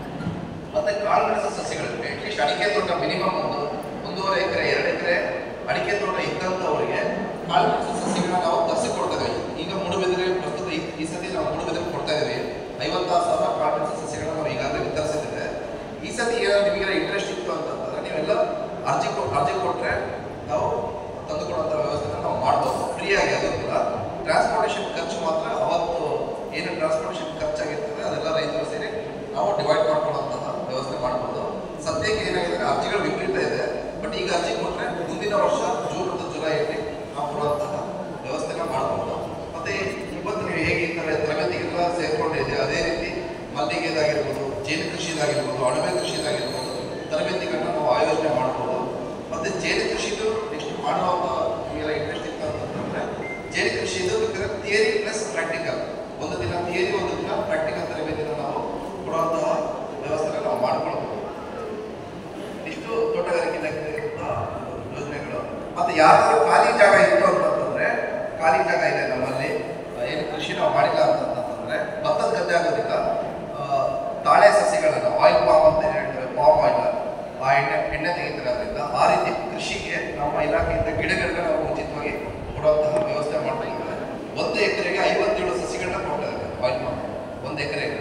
ಮತ್ತೆ ಕಾಳುಮೆಣಸು ಸಸ್ಯಗಳಿವೆ ಅಟ್ಲೀಸ್ಟ್ ಅಡಿಕೆ ತೋಟ ಮಿನಿಮಮ್ ಒಂದು ಒಂದೂವರೆ ಎಕರೆ ಎರಡು ಎಕರೆ ಅಡಿಕೆ ತೋಟ ಇದ್ದಂಥವರಿಗೆ ಕಾಳುಮೆಣಸು ಸಸ್ಯಗಳನ್ನ ನಾವು ತರಿಸಿ ಕೊಡ್ತಾ ಇದ್ದೀವಿ ಈಗ ಮೂಡುಬಿದಿರೆ ಪ್ರಸ್ತುತ ಈ- ಈ ಸತಿ ನಾವು ಮೂಡುಬಿದಿರೆ ಕೊಡ್ತಾ ಇದ್ದೀವಿ ಐವತ್ತಾರು ಸಾವಿರ ಕಾಳುಮೆಣಸು ಸಸ್ಯಗಳನ್ನ ನಾವು ಈಗಾಗಲೇ ವಿತರಿಸಿದ್ದೇವೆ ಈ ಸತಿ ಏನಾದ್ರು ನಿಮಗೆ ಇಂಟ್ರೆಸ್ಟ್ ಇತ್ತು ಅಂತಂದ್ರೆ ನೀವೆಲ್ಲ ಅರ್ಜಿ ಕೊ ಅರ್ಜಿ ಕೊಟ್ಟರೆ ನಾವು ತಂದುಕೊಡುವಂಥ ವ್ಯವಸ್ಥೆನ ನಾವು ಮಾಡ್ಬೋದು ಫ್ರೀಯಾಗಿ ಅದು ಕೂಡ ಟ್ರಾನ್ಸ್ಪೋರ್ಟೇಷನ್ ಖರ್ಚು ಮಾತ್ರ ಅವತ್ತು ಏನು ಟ್ರಾನ್ಸ್ಪೋರ್ಟೇಷನ್ ಖರ್ಚಾಗಿರ್ತದೆ ಅದೆಲ್ಲ ರೈತರು ಸೇರಿ ನಾವು ಡಿವೈಡ್ ಮಾಡ್ಕೊಳ್ಳುವಂತಹ ವ್ಯವಸ್ಥೆ ಮಾಡ್ಬೋದು ಸದ್ಯಕ್ಕೆ ಏನಾಗಿದೆ ಅಂದ್ರೆ ಅರ್ಜಿಗಳು ವಿಪರೀತ ಇದೆ ಬಟ್ ಈಗ ಅರ್ಜಿ ಕೊಟ್ಟರೆ ಮುಂದಿನ ವರ್ಷ ಜೂನ್ ಮತ್ತು ಜುಲೈಯಲ್ಲಿ ನಾವು ಕೊಡುವಂತಹ ವ್ಯವಸ್ಥೆನ ಮಾಡ್ಬೋದು ಮತ್ತೆ ಇವತ್ತು ನೀವು ಹೇಗೆ ಈ ತರ ತರಗತಿಗೆಲ್ಲ ಸೇರ್ಕೊಂಡಿದೆ ಅದೇ ರೀತಿ ಮಲ್ಲಿಗೆದಾಗಿರ್ಬೋದು ಜೇನು ಕೃಷಿದಾಗಿರ್ಬೋದು ಅಣಬೆ ಕೃಷಿದಾಗಿರ್ಬೋದು ತರಬೇತಿಗಳನ್ನ ನಾವು ಆಯೋಜನೆ ಮಾಡ್ಬೋದು ಮತ್ತೆ ಜೇನು ಕೃಷಿದು ನೆಕ್ಸ್ಟ್ ಮಾಡುವಂಥ ನಿಮಗೆಲ್ಲ ಇಂಟ್ರೆಸ್ಟ್ ಇತ್ತು ಅಂತಂದ್ರೆ ಜೇನು ಕೃಷಿದು ಬೇಕಾದ್ರೆ ಥಿಯರಿ ಪ್ಲಸ್ ಪ್ರಾಕ್ಟಿಕಲ್ ಒಂದು ದಿನ ಥಿಯರಿ ಒಂದು ದಿನ ಪ್ರಾಕ್ಟಿಕಲ್ ತರಬೇತಿನ ನಾವು ಕೊಡುವಂತಹ ವ್ಯವಸ್ಥೆನ ನಾವು ಮಾಡ್ಕೊಳ್ಬೋದು ಇಷ್ಟು ತೋಟಗಾರಿಕೆ ಇಲಾಖೆಯಿಂದ ಯೋಜನೆಗಳು ಮತ್ತೆ ಯಾರು ಖಾಲಿ ಜಾಗ ಇತ್ತು ಅಂತಂದ್ರೆ ಖಾಲಿ ಜಾಗ ಇದೆ ನಮ್ಮಲ್ಲಿ ಆ, ಏನು ಕೃಷಿ ನಾವು ಮಾಡಿಲ್ಲ ಅಂತಂತಂದ್ರೆ ಭತ್ತದ ಗದ್ದೆ ಆಗೋದಿಲ್ಲ ಆ, ತಾಳೆ ಸಸ್ಯಗಳನ್ನು ಆಯಿಲ್ ಪಾಮ್ ಅಂತ ಹೇಳ್ತೇವೆ ಪಾಮ್ ಆಯಿಲ್ ಆ ಎಣ್ಣೆ ಎಣ್ಣೆ ತೆಗಿತಾರೆ ಅದರಿಂದ ಆ ರೀತಿ ಕೃಷಿಗೆ ನಮ್ಮ ಇಲಾಖೆಯಿಂದ ಗಿಡಗಳನ್ನ ನಾವು ಉಚಿತವಾಗಿ ಕೊಡುವಂತಹ ವ್ಯವಸ್ಥೆ ಮಾಡ್ತಿದ್ದಾರೆ ಒಂದು ಎಕರೆಗೆ ಐವತ್ತೇಳು ಸಸಿಗಳನ್ನ ಕೊಡ್ತಾ ಇದ್ದಾರೆ ಆಯಿಲ್ ಪಾಮ್ ಒಂದು ಎಕರೆಗೆ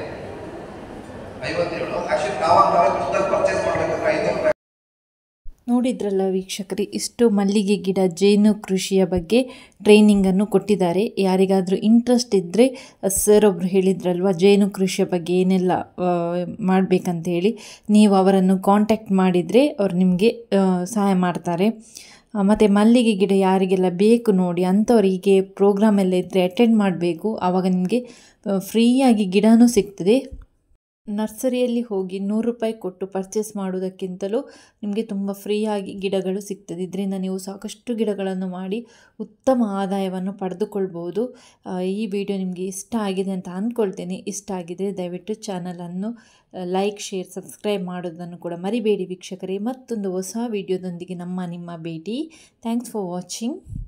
ಐವತ್ತೇಳು ಆಕ್ಚುಲಿ ನಾವಾಗ ನಾವೇ ಖುದ್ದಾಗಿ ಪರ್ಚೇಸ್ ಮಾಡಬೇಕಾದ್ರೆ ಐನೂರು ರೂಪಾಯಿ ನೋಡಿದ್ರಲ್ಲ ವೀಕ್ಷಕರೇ ಇಷ್ಟು ಮಲ್ಲಿಗೆ ಗಿಡ ಜೇನು ಕೃಷಿಯ ಬಗ್ಗೆ ಟ್ರೈನಿಂಗನ್ನು ಕೊಟ್ಟಿದ್ದಾರೆ ಯಾರಿಗಾದರೂ ಇಂಟ್ರೆಸ್ಟ್ ಇದ್ದರೆ ಸರ್ ಒಬ್ಬರು ಹೇಳಿದ್ರಲ್ವ ಜೇನು ಕೃಷಿಯ ಬಗ್ಗೆ ಏನೆಲ್ಲ ಮಾಡಬೇಕಂತ ಹೇಳಿ ನೀವು ಅವರನ್ನು ಕಾಂಟ್ಯಾಕ್ಟ್ ಮಾಡಿದರೆ ಅವ್ರು ನಿಮಗೆ ಸಹಾಯ ಮಾಡ್ತಾರೆ ಮತ್ತು ಮಲ್ಲಿಗೆ ಗಿಡ ಯಾರಿಗೆಲ್ಲ ಬೇಕು ನೋಡಿ ಅಂಥವರಿಗೆ ಪ್ರೋಗ್ರಾಮ್ ಎಲ್ಲ ಇದ್ದರೆ ಅಟೆಂಡ್ ಮಾಡಬೇಕು ಆವಾಗ ನಿಮಗೆ ಫ್ರೀಯಾಗಿ ಗಿಡನೂ ಸಿಗ್ತದೆ ನರ್ಸರಿಯಲ್ಲಿ ಹೋಗಿ ನೂರು ರೂಪಾಯಿ ಕೊಟ್ಟು ಪರ್ಚೇಸ್ ಮಾಡುವುದಕ್ಕಿಂತಲೂ ನಿಮಗೆ ತುಂಬ ಫ್ರೀಯಾಗಿ ಗಿಡಗಳು ಸಿಗ್ತದೆ ಇದರಿಂದ ನೀವು ಸಾಕಷ್ಟು ಗಿಡಗಳನ್ನು ಮಾಡಿ ಉತ್ತಮ ಆದಾಯವನ್ನು ಪಡೆದುಕೊಳ್ಬೋದು ಆ, ಈ ವಿಡಿಯೋ ನಿಮಗೆ ಇಷ್ಟ ಆಗಿದೆ ಅಂತ ಅಂದ್ಕೊಳ್ತೇನೆ ಇಷ್ಟ ಆಗಿದೆ ದಯವಿಟ್ಟು ಚಾನಲನ್ನು ಲೈಕ್ ಶೇರ್ ಸಬ್ಸ್ಕ್ರೈಬ್ ಮಾಡೋದನ್ನು ಕೂಡ ಮರಿಬೇಡಿ ವೀಕ್ಷಕರೇ ಮತ್ತೊಂದು ಹೊಸ ವಿಡಿಯೋದೊಂದಿಗೆ ನಮ್ಮ ನಿಮ್ಮ ಭೇಟಿ ಥ್ಯಾಂಕ್ಸ್ ಫಾರ್ ವಾಚಿಂಗ್